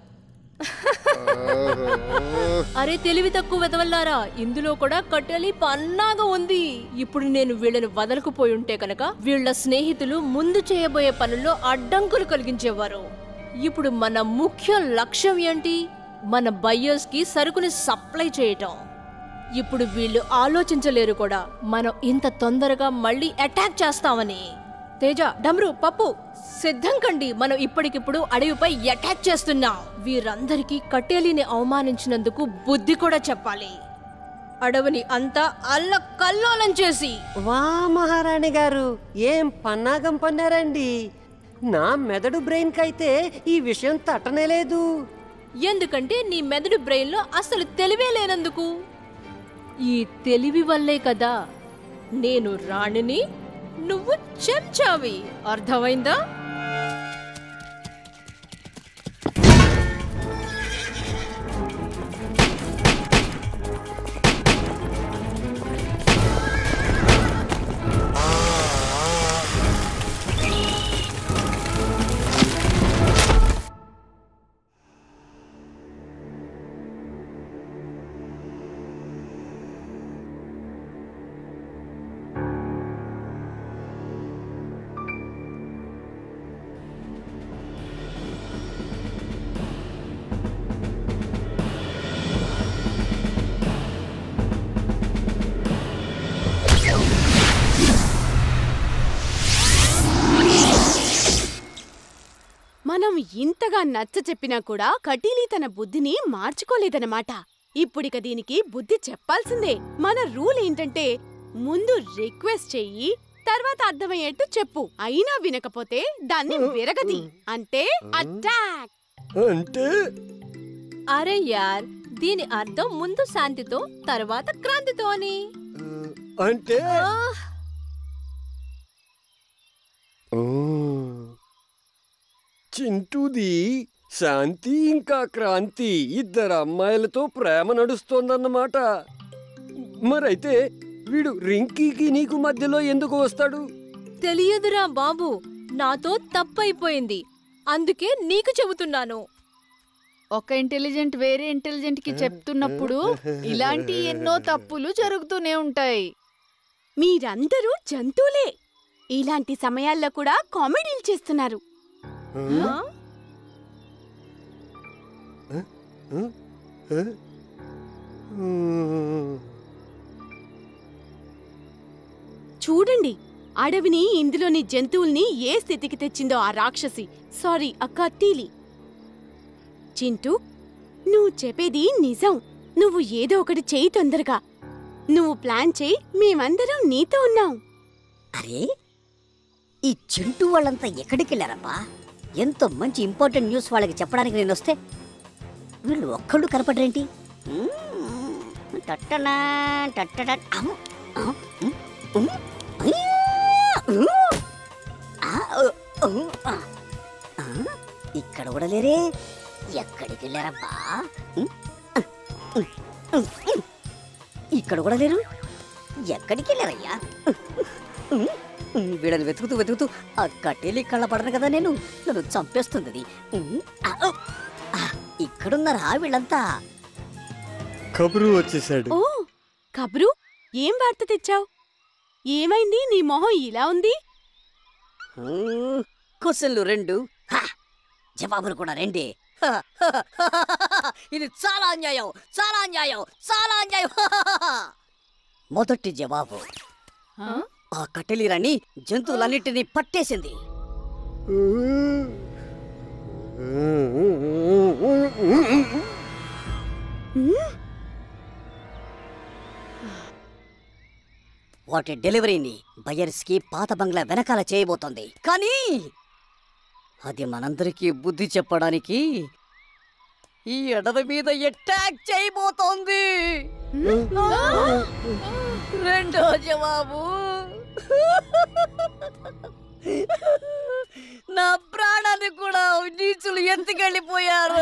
అరే తెలివి తక్కువ వెదవల్లారా ఇందులో కూడా కట్టెలి పన్నాగా ఉంది ఇప్పుడు నేను వీళ్ళని వదలకపోయి ఉంటే కనుక వీళ్ళ స్నేహితులు ముందు చేయబోయే పనుల్లో అడ్డంకులు కలిగించేవారు ఇప్పుడు మన ముఖ్య లక్ష్యం ఏంటి మన బయ్యర్స్ కి సరుకుని సప్లై చేయటం ఇప్పుడు వీళ్ళు ఆలోచించలేరు కూడా మనం ఇంత తొందరగా మళ్ళీ అటాక్ చేస్తామని తేజ డమ్రు పప్పు సిద్ధం కండి మనం ఇప్పటికిప్పుడు అడవిపై అటాక్ చేస్తున్నాం వీరందరికీ కట్టేలిని అవమానించినందుకు బుద్ధి కూడా చెప్పాలి అడవిని అంతా అల్ల కల్లోలం చేసి వా మహారాణి గారు ఏం పన్నాగం పన్నారండి నా మెదడు బ్రెయిన్ కైతే ఈ విషయం తట్టనే లేదు ఎందుకంటే నీ మెదడు బ్రెయిన్లో అసలు తెలివే లేనందుకు ఈ తెలివి వల్లే కదా నేను రాణిని నువ్వు చెంచావి అర్థమైందా మనం ఇంతగా నచ్చ చెప్పినా కూడా కటీలి తన బుద్ధిని మార్చుకోలేదన్నమాట ఇప్పుడిక దీనికి బుద్ధి చెప్పాల్సిందే మన రూల్ ఏంటంటే ముందు రిక్వెస్ట్ చెయ్యి తర్వాత అర్థమయ్యేట్టు చెప్పు అయినా వినకపోతే దాన్ని విరగది అంటే అటాక్ అంటే అరే యార్ దీని అర్థం ముందు శాంతితో తర్వాత క్రాంతితో అని అంటే ఆహ్! ఓ. చింటూది శాంతి ఇంకా క్రాంతి ఇద్దరు అమ్మాయిలతో ప్రేమ నడుస్తోందన్నమాట మరైతే వీడు రింకీకి నీకు మధ్యలో ఎందుకు వస్తాడు తెలియదురా బాబు నాతో తప్పైపోయింది అందుకే నీకు చెబుతున్నాను ఒక ఇంటెలిజెంట్ వేరే ఇంటెలిజెంట్ కి చెప్తున్నప్పుడు ఇలాంటి ఎన్నో తప్పులు జరుగుతూనే ఉంటాయి మీరందరూ జంతువులే ఇలాంటి సమయాల్లో కూడా కామెడీలు చేస్తున్నారు ఆ? చూడండి అడవిని ఇందులోని జంతువుల్ని ఏ స్థితికి తెచ్చిందో ఆ రాక్షసి సారీ ఆ కత్తిలి చింటూ నువ్వు చెప్పేది నిజం నువ్వు ఏదో ఒకటి చెయ్యి తొందరగా నువ్వు ప్లాన్ చేయి మేమందరం నీతో ఉన్నాం అరే ఈ చింటూ వాళ్ళంతా ఎక్కడికి వెళ్ళారబ్బా ఎంతో మంచి ఇంపార్టెంట్ న్యూస్ వాళ్ళకి చెప్పడానికి నేను వస్తే వీళ్ళు ఒక్కళ్ళు కనపడరేంటి మ్మ్. టట్టనా, టట్టటా, అమ్, అమ్, ఉమ్, ఉమ్, అయ్యా, ఉమ్. ఆ, ఉ, ఉ, ఆ. ఆ, ఇక్కడ కూడా లేరే ఎక్కడికి వెళ్ళారబ్బా ఉమ్, ఉమ్, ఉమ్, ఉమ్. ఇక్కడ కూడా లేరు ఎక్కడికి వెళ్ళారయ్యా ఉమ్, ఉమ్, వీళ్ళని వెతుకుతూ వెతుకుతూ ఆ కట్టేలి కళ్ళ పడను కదా నేను నన్ను చంపేస్తుంది అది. ఉమ్, ఆ, ఉ, ఆ, ఇక్కడున్నారా వీళ్ళంతా కబురు వచ్చేసాడు ఓ కబ్రు ఏం వార్త తెచ్చావు ఏమైంది నీ మొహం ఇలా ఉంది ఉమ్, క్వశ్చన్లు రెండు హా, జవాబులు కూడా రెండే హ, హ, హ, హ, ఇది చాలా అన్యాయం చాలా అన్యాయం చాలా అన్యాయం హ, హ, హ. మొదటి జవాబు ఆ కట్టెలిరాని జంతువులన్నిటినీ పట్టేసింది వాటి డెలివరీని బయర్స్ కి పాత బంగ్లా వెనకాల చేయబోతోంది కానీ అది మనందరికీ బుద్ధి చెప్పడానికి ఈ అడవి మీద అటాక్ చేయబోతోంది రెండో జవాబు నా ప్రాణాన్ని కూడా నీచులు ఎత్తుకెళ్ళిపోయారు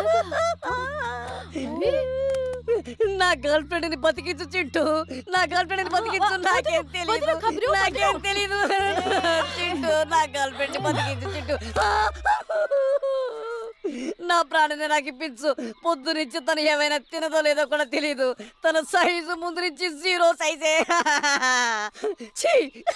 నా గర్ల్ ఫ్రెండ్ ని బతికించు చింటూ నా గర్ల్ ఫ్రెండ్ ని బతికించు నాకేం తెలియదు నాకేం తెలీదు చింటూ నా గర్ల్ ఫ్రెండ్ ని బతికించు చింటూ నా ప్రాణాన్ని నాకు ఇప్పించు పొద్దు నుంచి తను ఏమైనా తినదో లేదో కూడా తెలియదు తన సైజు ముందు నుంచి జీరో సైజే ఛీ!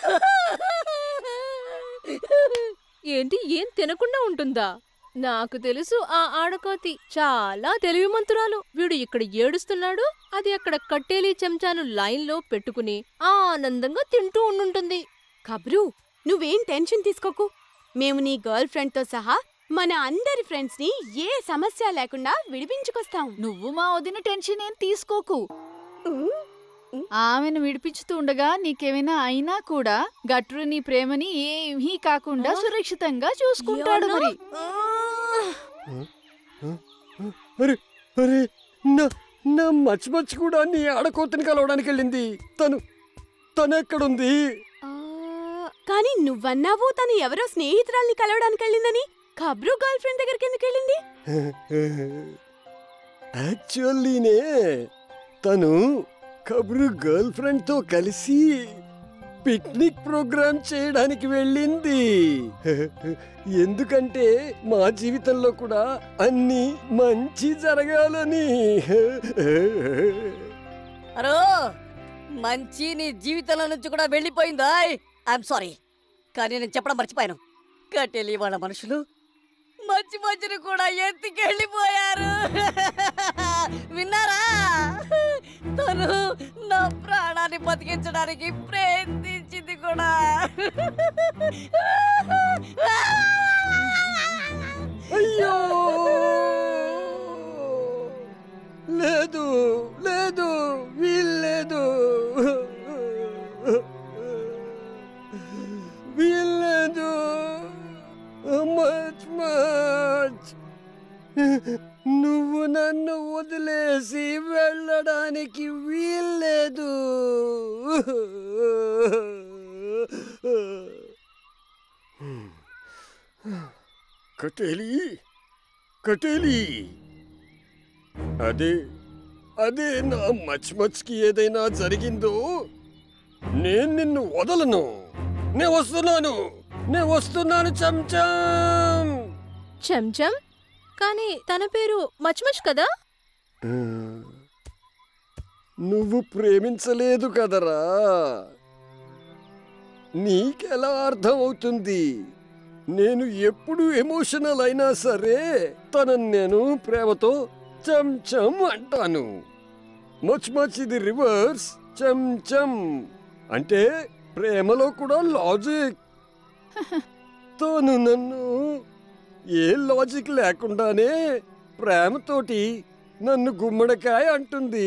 ఏంటి ఏం తినకుండా ఉంటుందా నాకు తెలుసు ఆ ఆడకోతి చాలా తెలివిమంతురాలు వీడు ఇక్కడ ఏడుస్తున్నాడు అది అక్కడ కట్టేలి చెంచాను లైన్లో పెట్టుకుని ఆనందంగా తింటూ ఉండుంటుంది కబ్రు నువ్వేం టెన్షన్ తీసుకోకు మేము నీ గర్ల్ ఫ్రెండ్ తో సహా మన అందరి ఫ్రెండ్స్ ని ఏ సమస్య లేకుండా విడిపించుకొస్తాం నువ్వు మా వదిన టెన్షన్ ఏం తీసుకోకు ఆమెను విడిపించుతూ ఉండగా నీకేమైనా అయినా కూడా గట్రు నీ ప్రేమని ఏమీ కాకుండా సురక్షితంగా చూసుకుంటాడు మరి అరే అరే నా నా మచ్చి మచ్చి కూడా నీ ఆడకోతని కలవడానికి వెళ్ళింది తను తను ఎక్కడుంది కానీ నువ్వన్నావు తను ఎవరో స్నేహితురాల్ని కలవడానికి వెళ్ళిందని కబ్రు గర్ల్ ఫ్రెండ్ దగ్గరికి ఎందుకు వెళ్ళింది యాక్చువల్లీనే తను కబురు గర్ల్ ఫ్రెండ్తో కలిసి పిక్నిక్ ప్రోగ్రామ్ చేయడానికి వెళ్ళింది ఎందుకంటే మా జీవితంలో కూడా అన్ని మంచి జరగాలని అరో మంచి నీ జీవితంలో నుంచి కూడా వెళ్ళిపోయిందా ఐఎమ్ సారీ కానీ నేను చెప్పడం మర్చిపోయాను కట్టెలి వాళ్ళ మనుషులు మంచి మంచిని కూడా ఎత్తుకెళ్ళిపోయారు విన్నారా తను నా ప్రాణాన్ని బతికించడానికి ప్రయత్నించింది కూడా అయ్యో లేదు లేదు వీల్లేదు వీల్లేదు మచ్ మచ్ నువ్వు నన్ను వదిలేసి వెళ్ళడానికి వీల్లేదు కటేలి కటేలి అదే అదే నా మచ్ మచ్కి ఏదైనా జరిగిందో నేను నిన్ను వదలను నే వస్తున్నాను నే వస్తున్నాను చంచం చెంచం కానీ తన పేరు మచ్మచ్ కదా నువ్వు ప్రేమించలేదు కదరా నీకెలా అర్థమవుతుంది నేను ఎప్పుడు ఎమోషనల్ అయినా సరే తనని నేను ప్రేమతో చంచం అంటాను మచ్ మచ్ ఇది రివర్స్ చంచం అంటే ప్రేమలో కూడా లాజిక్ తను నన్ను ఏ లాజిక్ లేకుండానే ప్రేమతోటి నన్ను గుమ్మడికాయ అంటుంది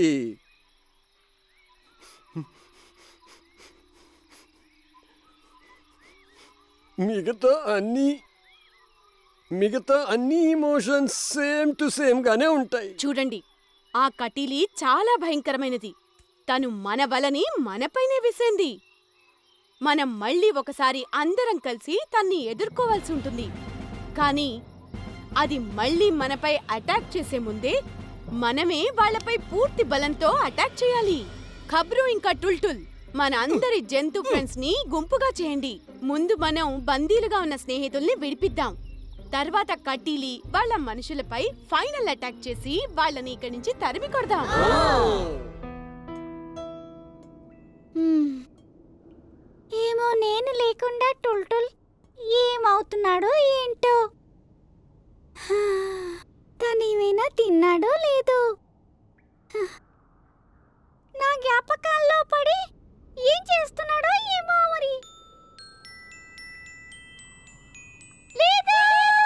మిగతా అన్ని మిగతా అన్ని ఇమోషన్స్ సేమ్ టు సేమ్ గానే ఉంటాయి చూడండి ఆ కటీలి చాలా భయంకరమైనది తను మన వలని మనపైనే విసింది మనం మళ్ళీ ఒకసారి అందరం కలిసి తన్ని ఎదుర్కోవాల్సి ఉంటుంది కానీ అది మళ్ళీ మనపై అటాక్ చేసే ముందే మనమే వాళ్ళపై పూర్తి బలంతో అటాక్ చేయాలి ఖబ్రు ఇంకా టుల్టుల్ మన అందరి జంతు ఫ్రెండ్స్ ని గుంపుగా చేయండి ముందు మనం బందీలుగా ఉన్న స్నేహితుల్ని విడిపిద్దాం తర్వాత కట్టీలి వాళ్ళ మనుషులపై ఫైనల్ అటాక్ చేసి వాళ్ళని ఇక్కడి నుంచి తరిమి కొడదాం హ్మ్. ఏమో నేను లేకుండా టుల్టుల్ ఏమవుతున్నాడో ఏంటో హా, తనేమైనా తిన్నాడో లేదో హ, నా జ్ఞాపకాల్లో పడి ఏం చేస్తున్నాడో ఏమో మరి లేదు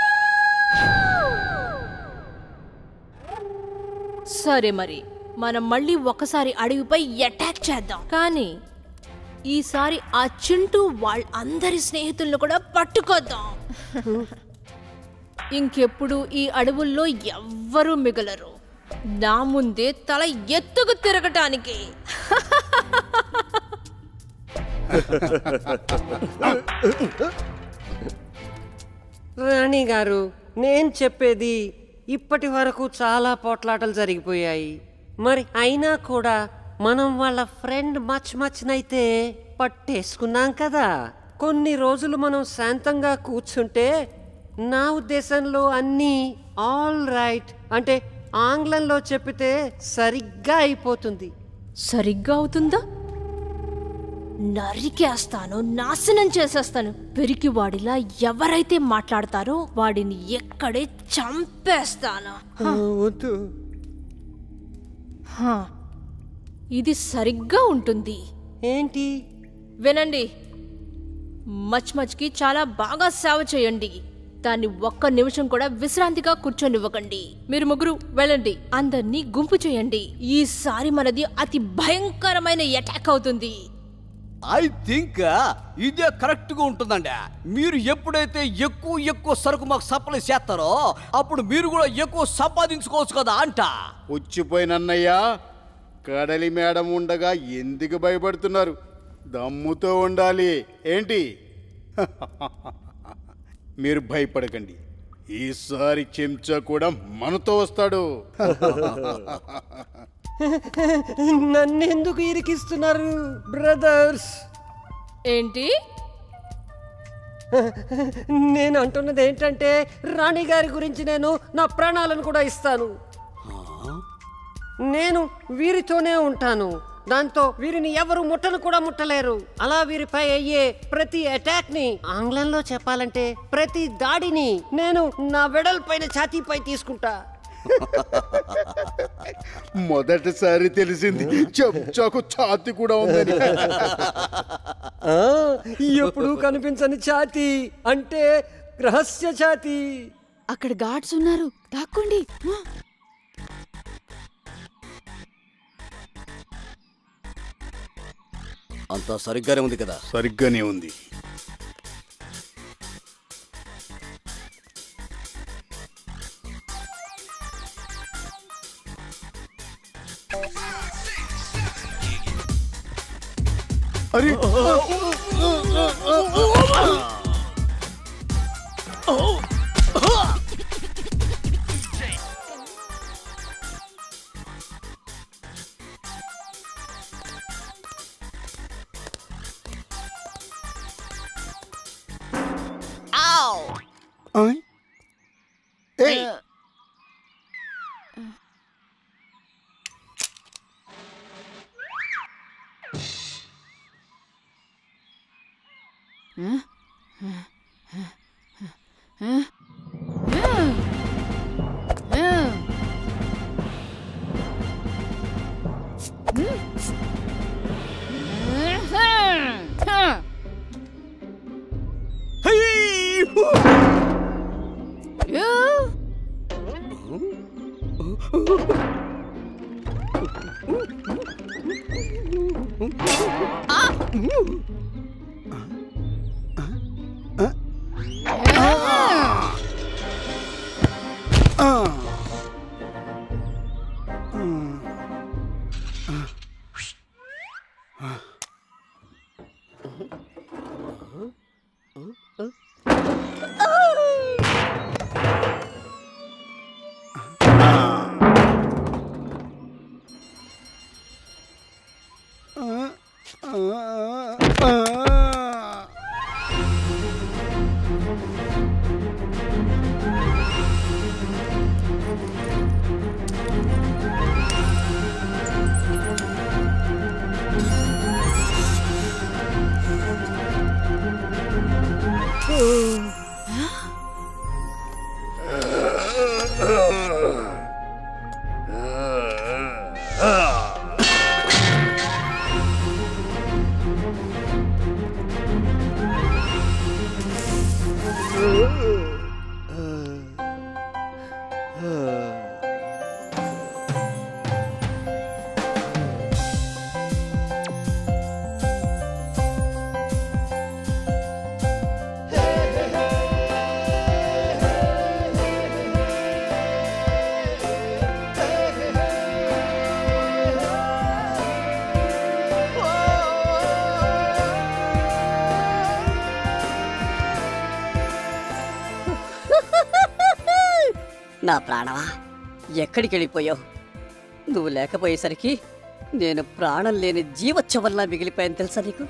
సరే మరి మనం మళ్ళీ ఒకసారి అడవిపై అటాక్ చేద్దాం కానీ ఈసారి ఆ చింటూ వాళ్ళ అందరి స్నేహితులను కూడా పట్టుకొద్దాం ఇంకెప్పుడు ఈ అడవుల్లో ఎవ్వరూ మిగలరు నా ముందే తల ఎత్తుకు తిరగటానికి రాణి గారు నేను చెప్పేది ఇప్పటి వరకు చాలా పోట్లాటలు జరిగిపోయాయి మరి అయినా కూడా మనం వాళ్ళ ఫ్రెండ్ మచ్ మచ్నైతే పట్టేసుకున్నాం కదా కొన్ని రోజులు మనం శాంతంగా కూర్చుంటే నా ఉద్దేశంలో అన్నీ ఆల్ రైట్ అంటే ఆంగ్లంలో చెప్పితే సరిగ్గా అయిపోతుంది సరిగ్గా అవుతుందా నరికేస్తాను నాశనం చేసేస్తాను పెరిగివాడిలా ఎవరైతే మాట్లాడతారో వాడిని ఎక్కడే చంపేస్తాను హ. వద్దు హ. ఇది సరిగ్గా ఉంటుంది ఏంటి వినండి మచ్ మచ్కి చాలా బాగా సేవ చేయండి దాన్ని ఒక్క నిమిషం కూడా విశ్రాంతిగా కూర్చొనివ్వకండి మీరు ముగ్గురు వెళ్ళండి అందరినీ గుంపు చేయండి ఈసారి మనది అతి భయంకరమైన అటాక్ అవుతుంది ఐ థింక్ ఇదే కరెక్ట్ గా ఉంటుందండి మీరు ఎప్పుడైతే ఎక్కువ ఎక్కువ సరుకు మాకు సప్లై చేస్తారో అప్పుడు మీరు కూడా ఎక్కువ సంపాదించుకోవచ్చు కదా అంట వచ్చిపోయిన అన్నయ్య కడలి మేడం ఉండగా ఎందుకు భయపడుతున్నారు దమ్ముతో ఉండాలి ఏంటి మీరు భయపడకండి ఈసారి చెంచా కూడా మనతో వస్తాడు నన్నెందుకు ఇరికిస్తున్నారు బ్రదర్స్ ఏంటి నేను అంటున్నది ఏంటంటే రాణి గారి గురించి నేను నా ప్రాణాలను కూడా ఇస్తాను నేను వీరితోనే ఉంటాను దాంతో వీరిని ఎవరు ముట్టను కూడా ముట్టలేరు అలా వీరిపై అయ్యే ప్రతి అటాక్ ని ఆంగ్లంలో చెప్పాలంటే ప్రతి దాడిని నేను నా వెడల్పైన ఛాతీపై తీసుకుంటా మొదటిసారి తెలిసింది చెంచాకు ఛాతి కూడా ఉందని ఆ, ఎప్పుడూ కనిపించని ఛాతీ అంటే రహస్య ఛాతీ అక్కడ గార్డ్స్ ఉన్నారు దాక్కోండి ఆ. అంతా సరిగ్గానే ఉంది కదా సరిగ్గానే ఉంది అరే ఆయ్. ఏయ్ ఆ నా ప్రాణమా ఎక్కడికి వెళ్ళిపోయావు నువ్వు లేకపోయేసరికి నేను ప్రాణం లేని జీవోత్సవంలా మిగిలిపోయాను తెలుసా నీకు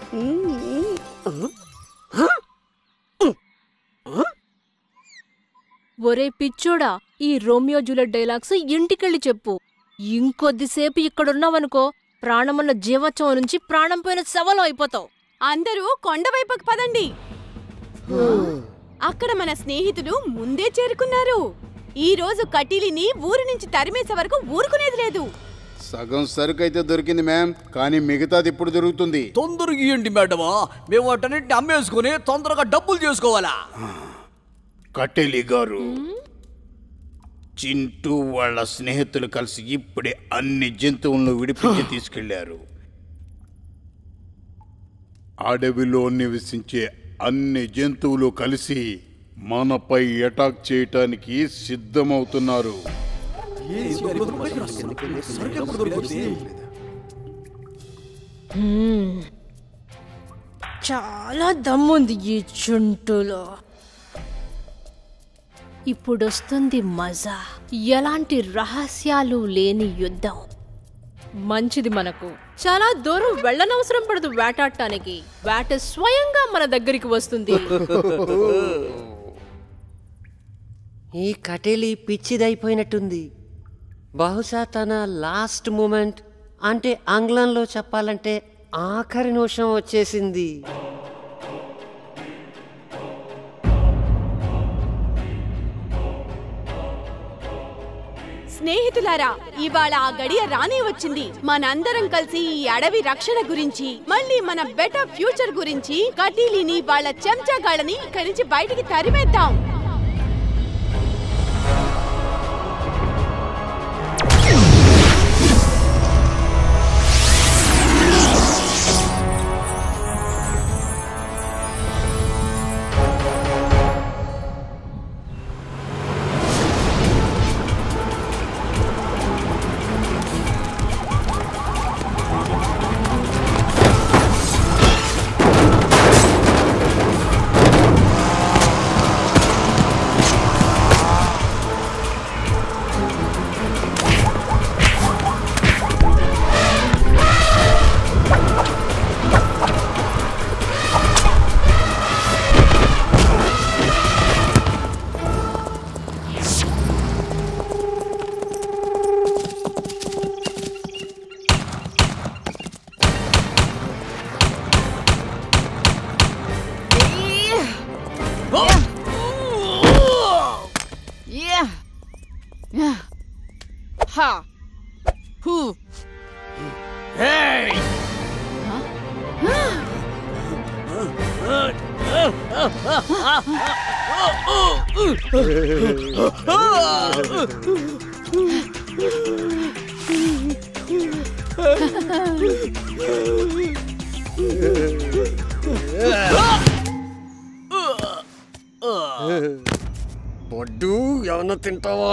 ఒరే పిచ్చోడా ఈ రోమియో జూలియట్ డైలాగ్స్ ఇంటికెళ్ళి చెప్పు ఇంకొద్దిసేపు ఇక్కడున్నావనుకో ప్రాణమున్న జీవోత్సవం నుంచి ప్రాణం పోయిన శవలం అయిపోతావు అందరూ కొండవైపుకు పదండి అక్కడ మన స్నేహితులు ముందే చేరుకున్నారు ఈ రోజు కటీలిని ఊరి నుంచి తరిమేసే వరకు ఊరుకునేది లేదు సగం సరుకు అయితే దొరికింది మ్యామ్ కానీ మిగతాది ఇప్పుడు దొరుకుతుంది తొందరగా ఇవ్వండి మేడమా మేము వాటన్నిటిని అమ్మేసుకుని తొందరగా డబ్బులు చేసుకోవాలా కట్టెలి గారు చింటూ వాళ్ళ స్నేహితులు కలిసి ఇప్పుడే అన్ని జంతువులను విడిపించి తీసుకెళ్లారు అడవిలో నివసించే అన్ని జంతువులు కలిసి మనపై అటాక్ చేయటానికి సిద్ధమవుతున్నారు హ్మ్. చాలా దమ్ముంది ఈ చుంటులో ఇప్పుడొస్తుంది మజా ఎలాంటి రహస్యాలు లేని యుద్ధం మంచిది మనకు చాలా దూరం వెళ్ళనవసరం పడదు వేటాడటానికి వేట స్వయంగా మన దగ్గరికి వస్తుంది ఈ కటేలి పిచ్చిదైపోయినట్టుంది బహుశా తన లాస్ట్ మూమెంట్ అంటే ఆంగ్లంలో చెప్పాలంటే ఆఖరి నిమిషం వచ్చేసింది స్నేహితులారా ఇవాళ ఆ గడియ రానే వచ్చింది మనందరం కలిసి ఈ అడవి రక్షణ గురించి మళ్ళీ మన బెటర్ ఫ్యూచర్ గురించి కటీలిని వాళ్ళ చెంచాగాళ్ళని ఇక్కడి నుంచి బయటికి తరిమేద్దాం Yeah. Yeah. Ha. Who? Hey! బొడ్డు ఏమన్నా తింటావా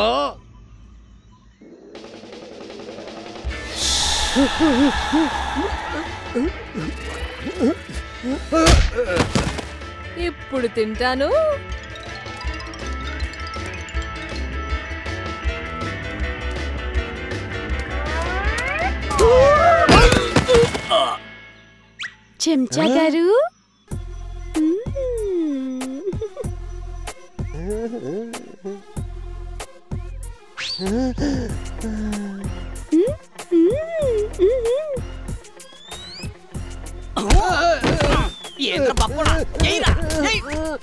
ఇప్పుడు తింటాను చెంచా గారు ఏంట్రా పప్పుడా ఏయ్రా ఏయ్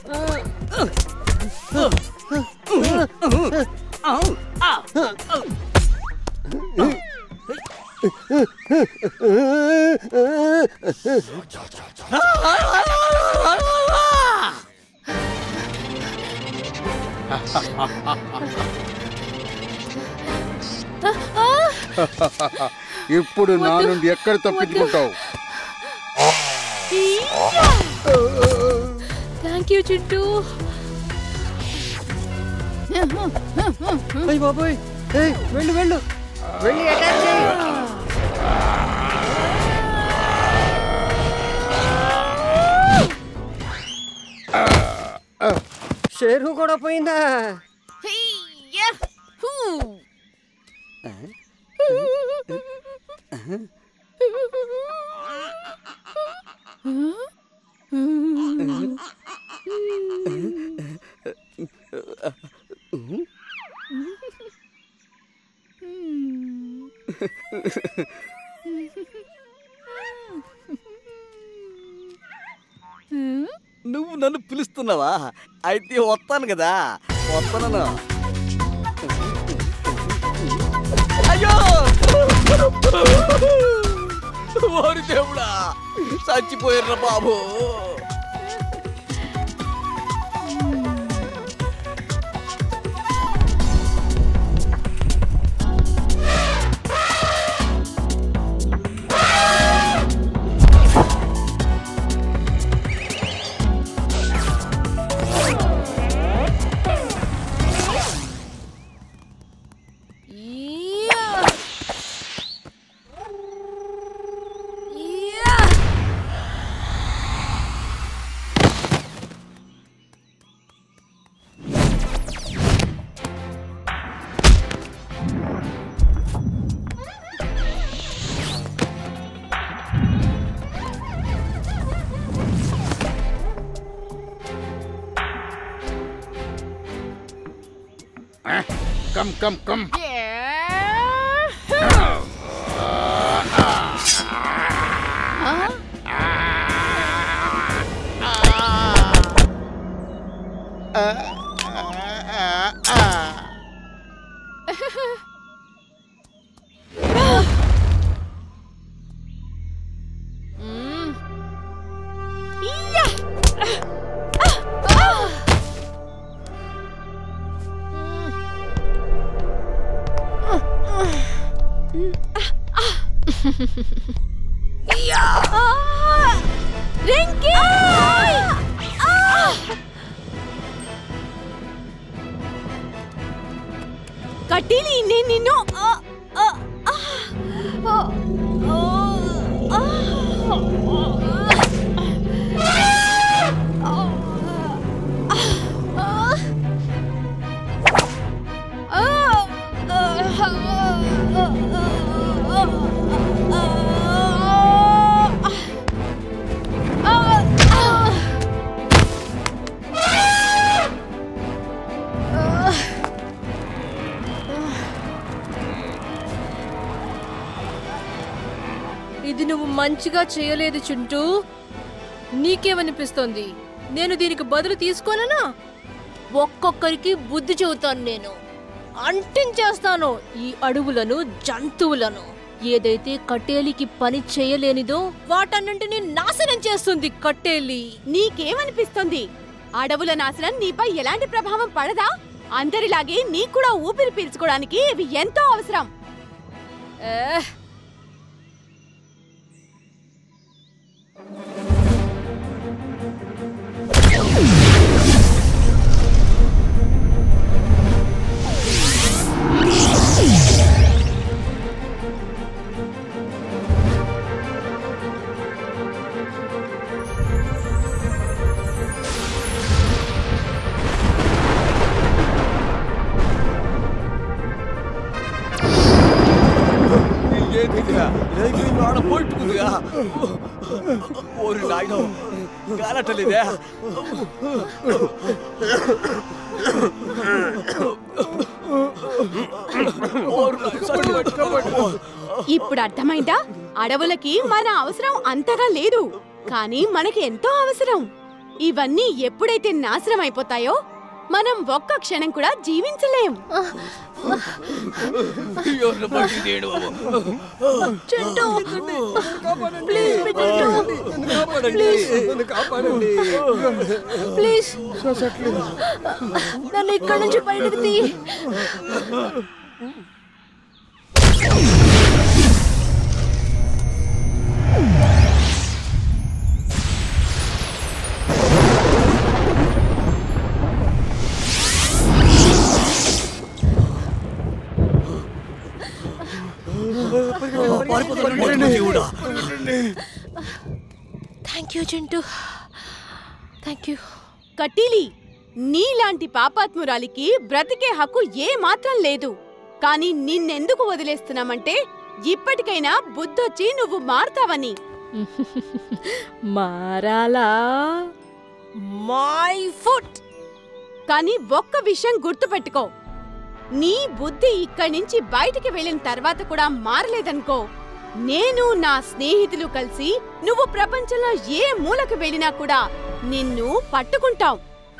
ఇప్పుడు నా నుండి ఎక్కడ తప్పించుకుంటావు థ్యాంక్ యూ చింటూ అయ్య బాబోయ్ ఏయ్, వెళ్ళు వెళ్ళు వెళ్ళి అటాక్ చేయి షేరు కూడా పోయిందా Yeah. నువ్వు నన్ను పిలుస్తున్నావా అయితే వస్తాను కదా వస్తాను అయ్యో ఓరి దేవుడా చచ్చిపోయారు బాబు కమ్ కమ్ కమ్ రింకీ కట్టిలి నేను నిన్ను ఆ, ఆ, ఆ, ఆ, ఆ, ఇది నువ్వు మంచిగా చేయలేదు చుంటూ నీకేమనిపిస్తోంది నేను దీనికి బదులు తీసుకోననా ఒక్కొక్కరికి బుద్ధి చెబుతాను నేను అంటించేస్తాను ఈ అడవులను జంతువులను ఏదైతే కట్టేలికి పని చేయలేనిదో వాటన్నింటినీ నాశనం చేస్తుంది కట్టేలి నీకేమనిపిస్తుంది అడవుల నాశనం నీపై ఎలాంటి ప్రభావం పడదా అందరిలాగే నీకు కూడా ఊపిరి పీల్చుకోవడానికి ఇవి ఎంతో అవసరం ఏహ్, ఏంటిదిరా అయిపోయింది ఆడ పోయిట్టుకుందిగా ఓరి నాయన గాలట్టలేదే ఓరి నాయన, ఇప్పుడు అర్థమైందా అడవులకి మన అవసరం అంతగా లేదు కానీ మనకి ఎంతో అవసరం ఇవన్నీ ఎప్పుడైతే నాశనం అయిపోతాయో మనం ఒక్క క్షణం కూడా జీవించలేం అయ్యో, నా బండి తేడు బాబు. చింటూ ప్లీజ్ నన్ను కాపాడండి ప్లీజ్ నన్ను ఇక్కడి నుంచి బయటకు తీ పారిపోతున్నాడు, దేవుడా. Thank you Chintu thank you కటీలి నీలాంటి పాపాత్మురాలికి బ్రతికే హక్కు ఏ మాత్రం లేదు కానీ నిన్నెందుకు వదిలేస్తున్నామంటే ఇప్పటికైనా బుద్ధొచ్చి నువ్వు మారుతావని మారాలా మై ఫుట్ కానీ ఒక్క విషయం గుర్తుపెట్టుకో నీ బుద్ధి ఇక్కడి నుంచి బయటికి వెళ్ళిన తర్వాత కూడా మారలేదనుకో నేను నా స్నేహితులు కలిసి నువ్వు ప్రపంచంలో ఏ మూలకు వెళ్ళినా కూడా నిన్ను పట్టుకుంటాం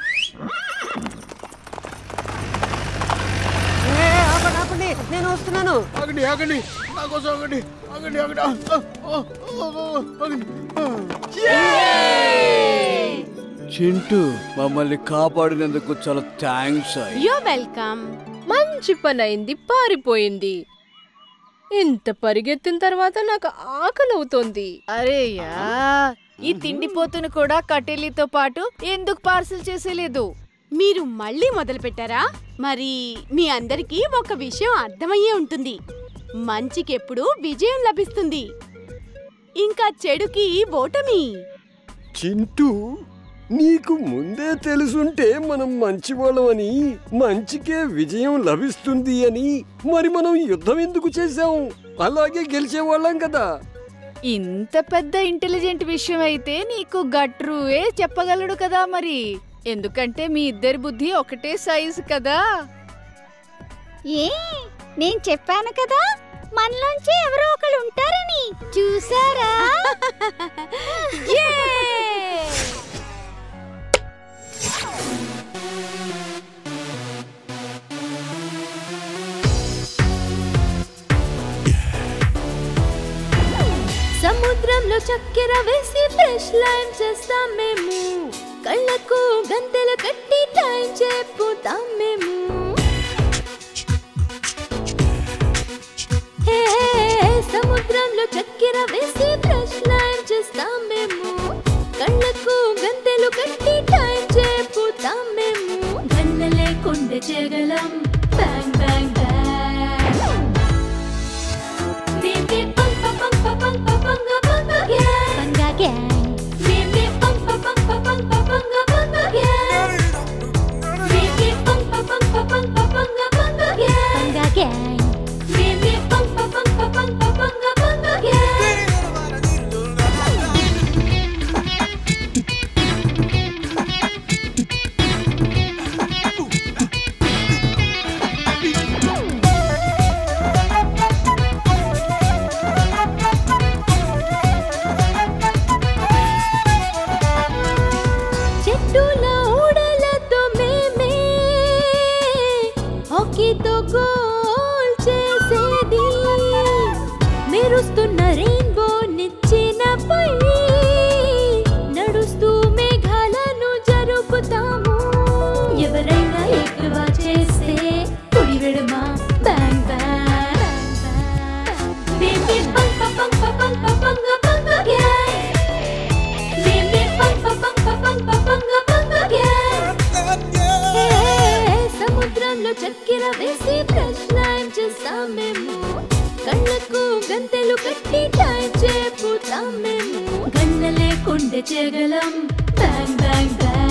ఏ, ఆపండి, ఆపండి నేను వస్తున్నాను ఆగండి ఆగండి నా కోసం ఆగండి ఆగండి ఆగండి ఆ, ఆ, ఆ, ఆ, ఆగండి చింటూ మమ్మల్ని కాపాడినందుకు చాలా థ్యాంక్స్ యో వెల్కమ్ మంచి పని అయింది పారిపోయింది ఇంత పరిగెత్తిన తర్వాత నాకు ఆకలి అవుతోంది అరే యా ఈ తిండిపోతును కూడా కటేలితో పాటు ఎందుకు పార్సిల్ చేసేలేదు మీరు మళ్ళీ మొదలు పెట్టారా మరి మీ అందరికీ ఒక విషయం అర్థమయ్యే ఉంటుంది మంచికెప్పుడు విజయం లభిస్తుంది ఇంకా చెడుకి ఓటమి చింటూ నీకు ముందే తెలుసుంటే మనం మంచివాళ్ళమని మంచికే విజయం లభిస్తుంది అని మరి మనం యుద్ధం ఎందుకు చేశాం అలాగే గెలిచేవాళ్ళం కదా ఇంత పెద్ద ఇంటెలిజెంట్ విషయం అయితే నీకు గట్రువే చెప్పగలడు కదా మరి ఎందుకంటే మీ ఇద్దరి బుద్ధి ఒకటే సైజు కదా ఏ నేను చెప్పాను కదా మనలోంచి ఎవరో ఒకరు ఉంటారని చూసారా సముద్రంలో చక్కెర వేసి ఫ్రెష్ లైమ్ చేస్తాం మేము కళ్ళకు గంతెలు కట్టి టైం చెప్పుతాం మేము హే, సముద్రంలో చక్కెర వేసి ఫ్రెష్ లైమ్ చేస్తాం మేము కళ్ళకు గంతెలు కట్టి టైం చెప్పుతాం మేము గన్న లేకుండా చేయగలం bang bang bang Beep beep bang ba bang ba bang ba banga banga gang. బంగా gang Beep beep bang ba bang ba bang ba banga banga gang. Beep beep bang ba bang ba bang ba banga banga gang. బంగా gang Beep beep bang ba bang ba bang ba banga banga gang. చెట్టుల ఊడలతో మేమే హాకీతో గోల్ చేసేది మెరుస్తున్న రెయిన్బో నిచ్చినపై నడుస్తూ మేఘాలను జరుపుతాము ఎవరైనా ఎక్కువ చేస్తే కుడి వెడమ బ్యాంగ్ బ్యాంగ్ బేబీ పంప పంప పంప పంగ పంగ gang Beep beep bang ba bang ba bang ba banga banga gang. Hey, సముద్రంలో చక్కెర వేసి ఫ్రెష్ లైమ్ చేస్తాం మేము కళ్ళకు గంతెలు కట్టి టైం చెప్పుతాం మేము గన్న లేకుండా చేయగలం బ్యాంగ్ బ్యాంగ్ బ్యాంగ్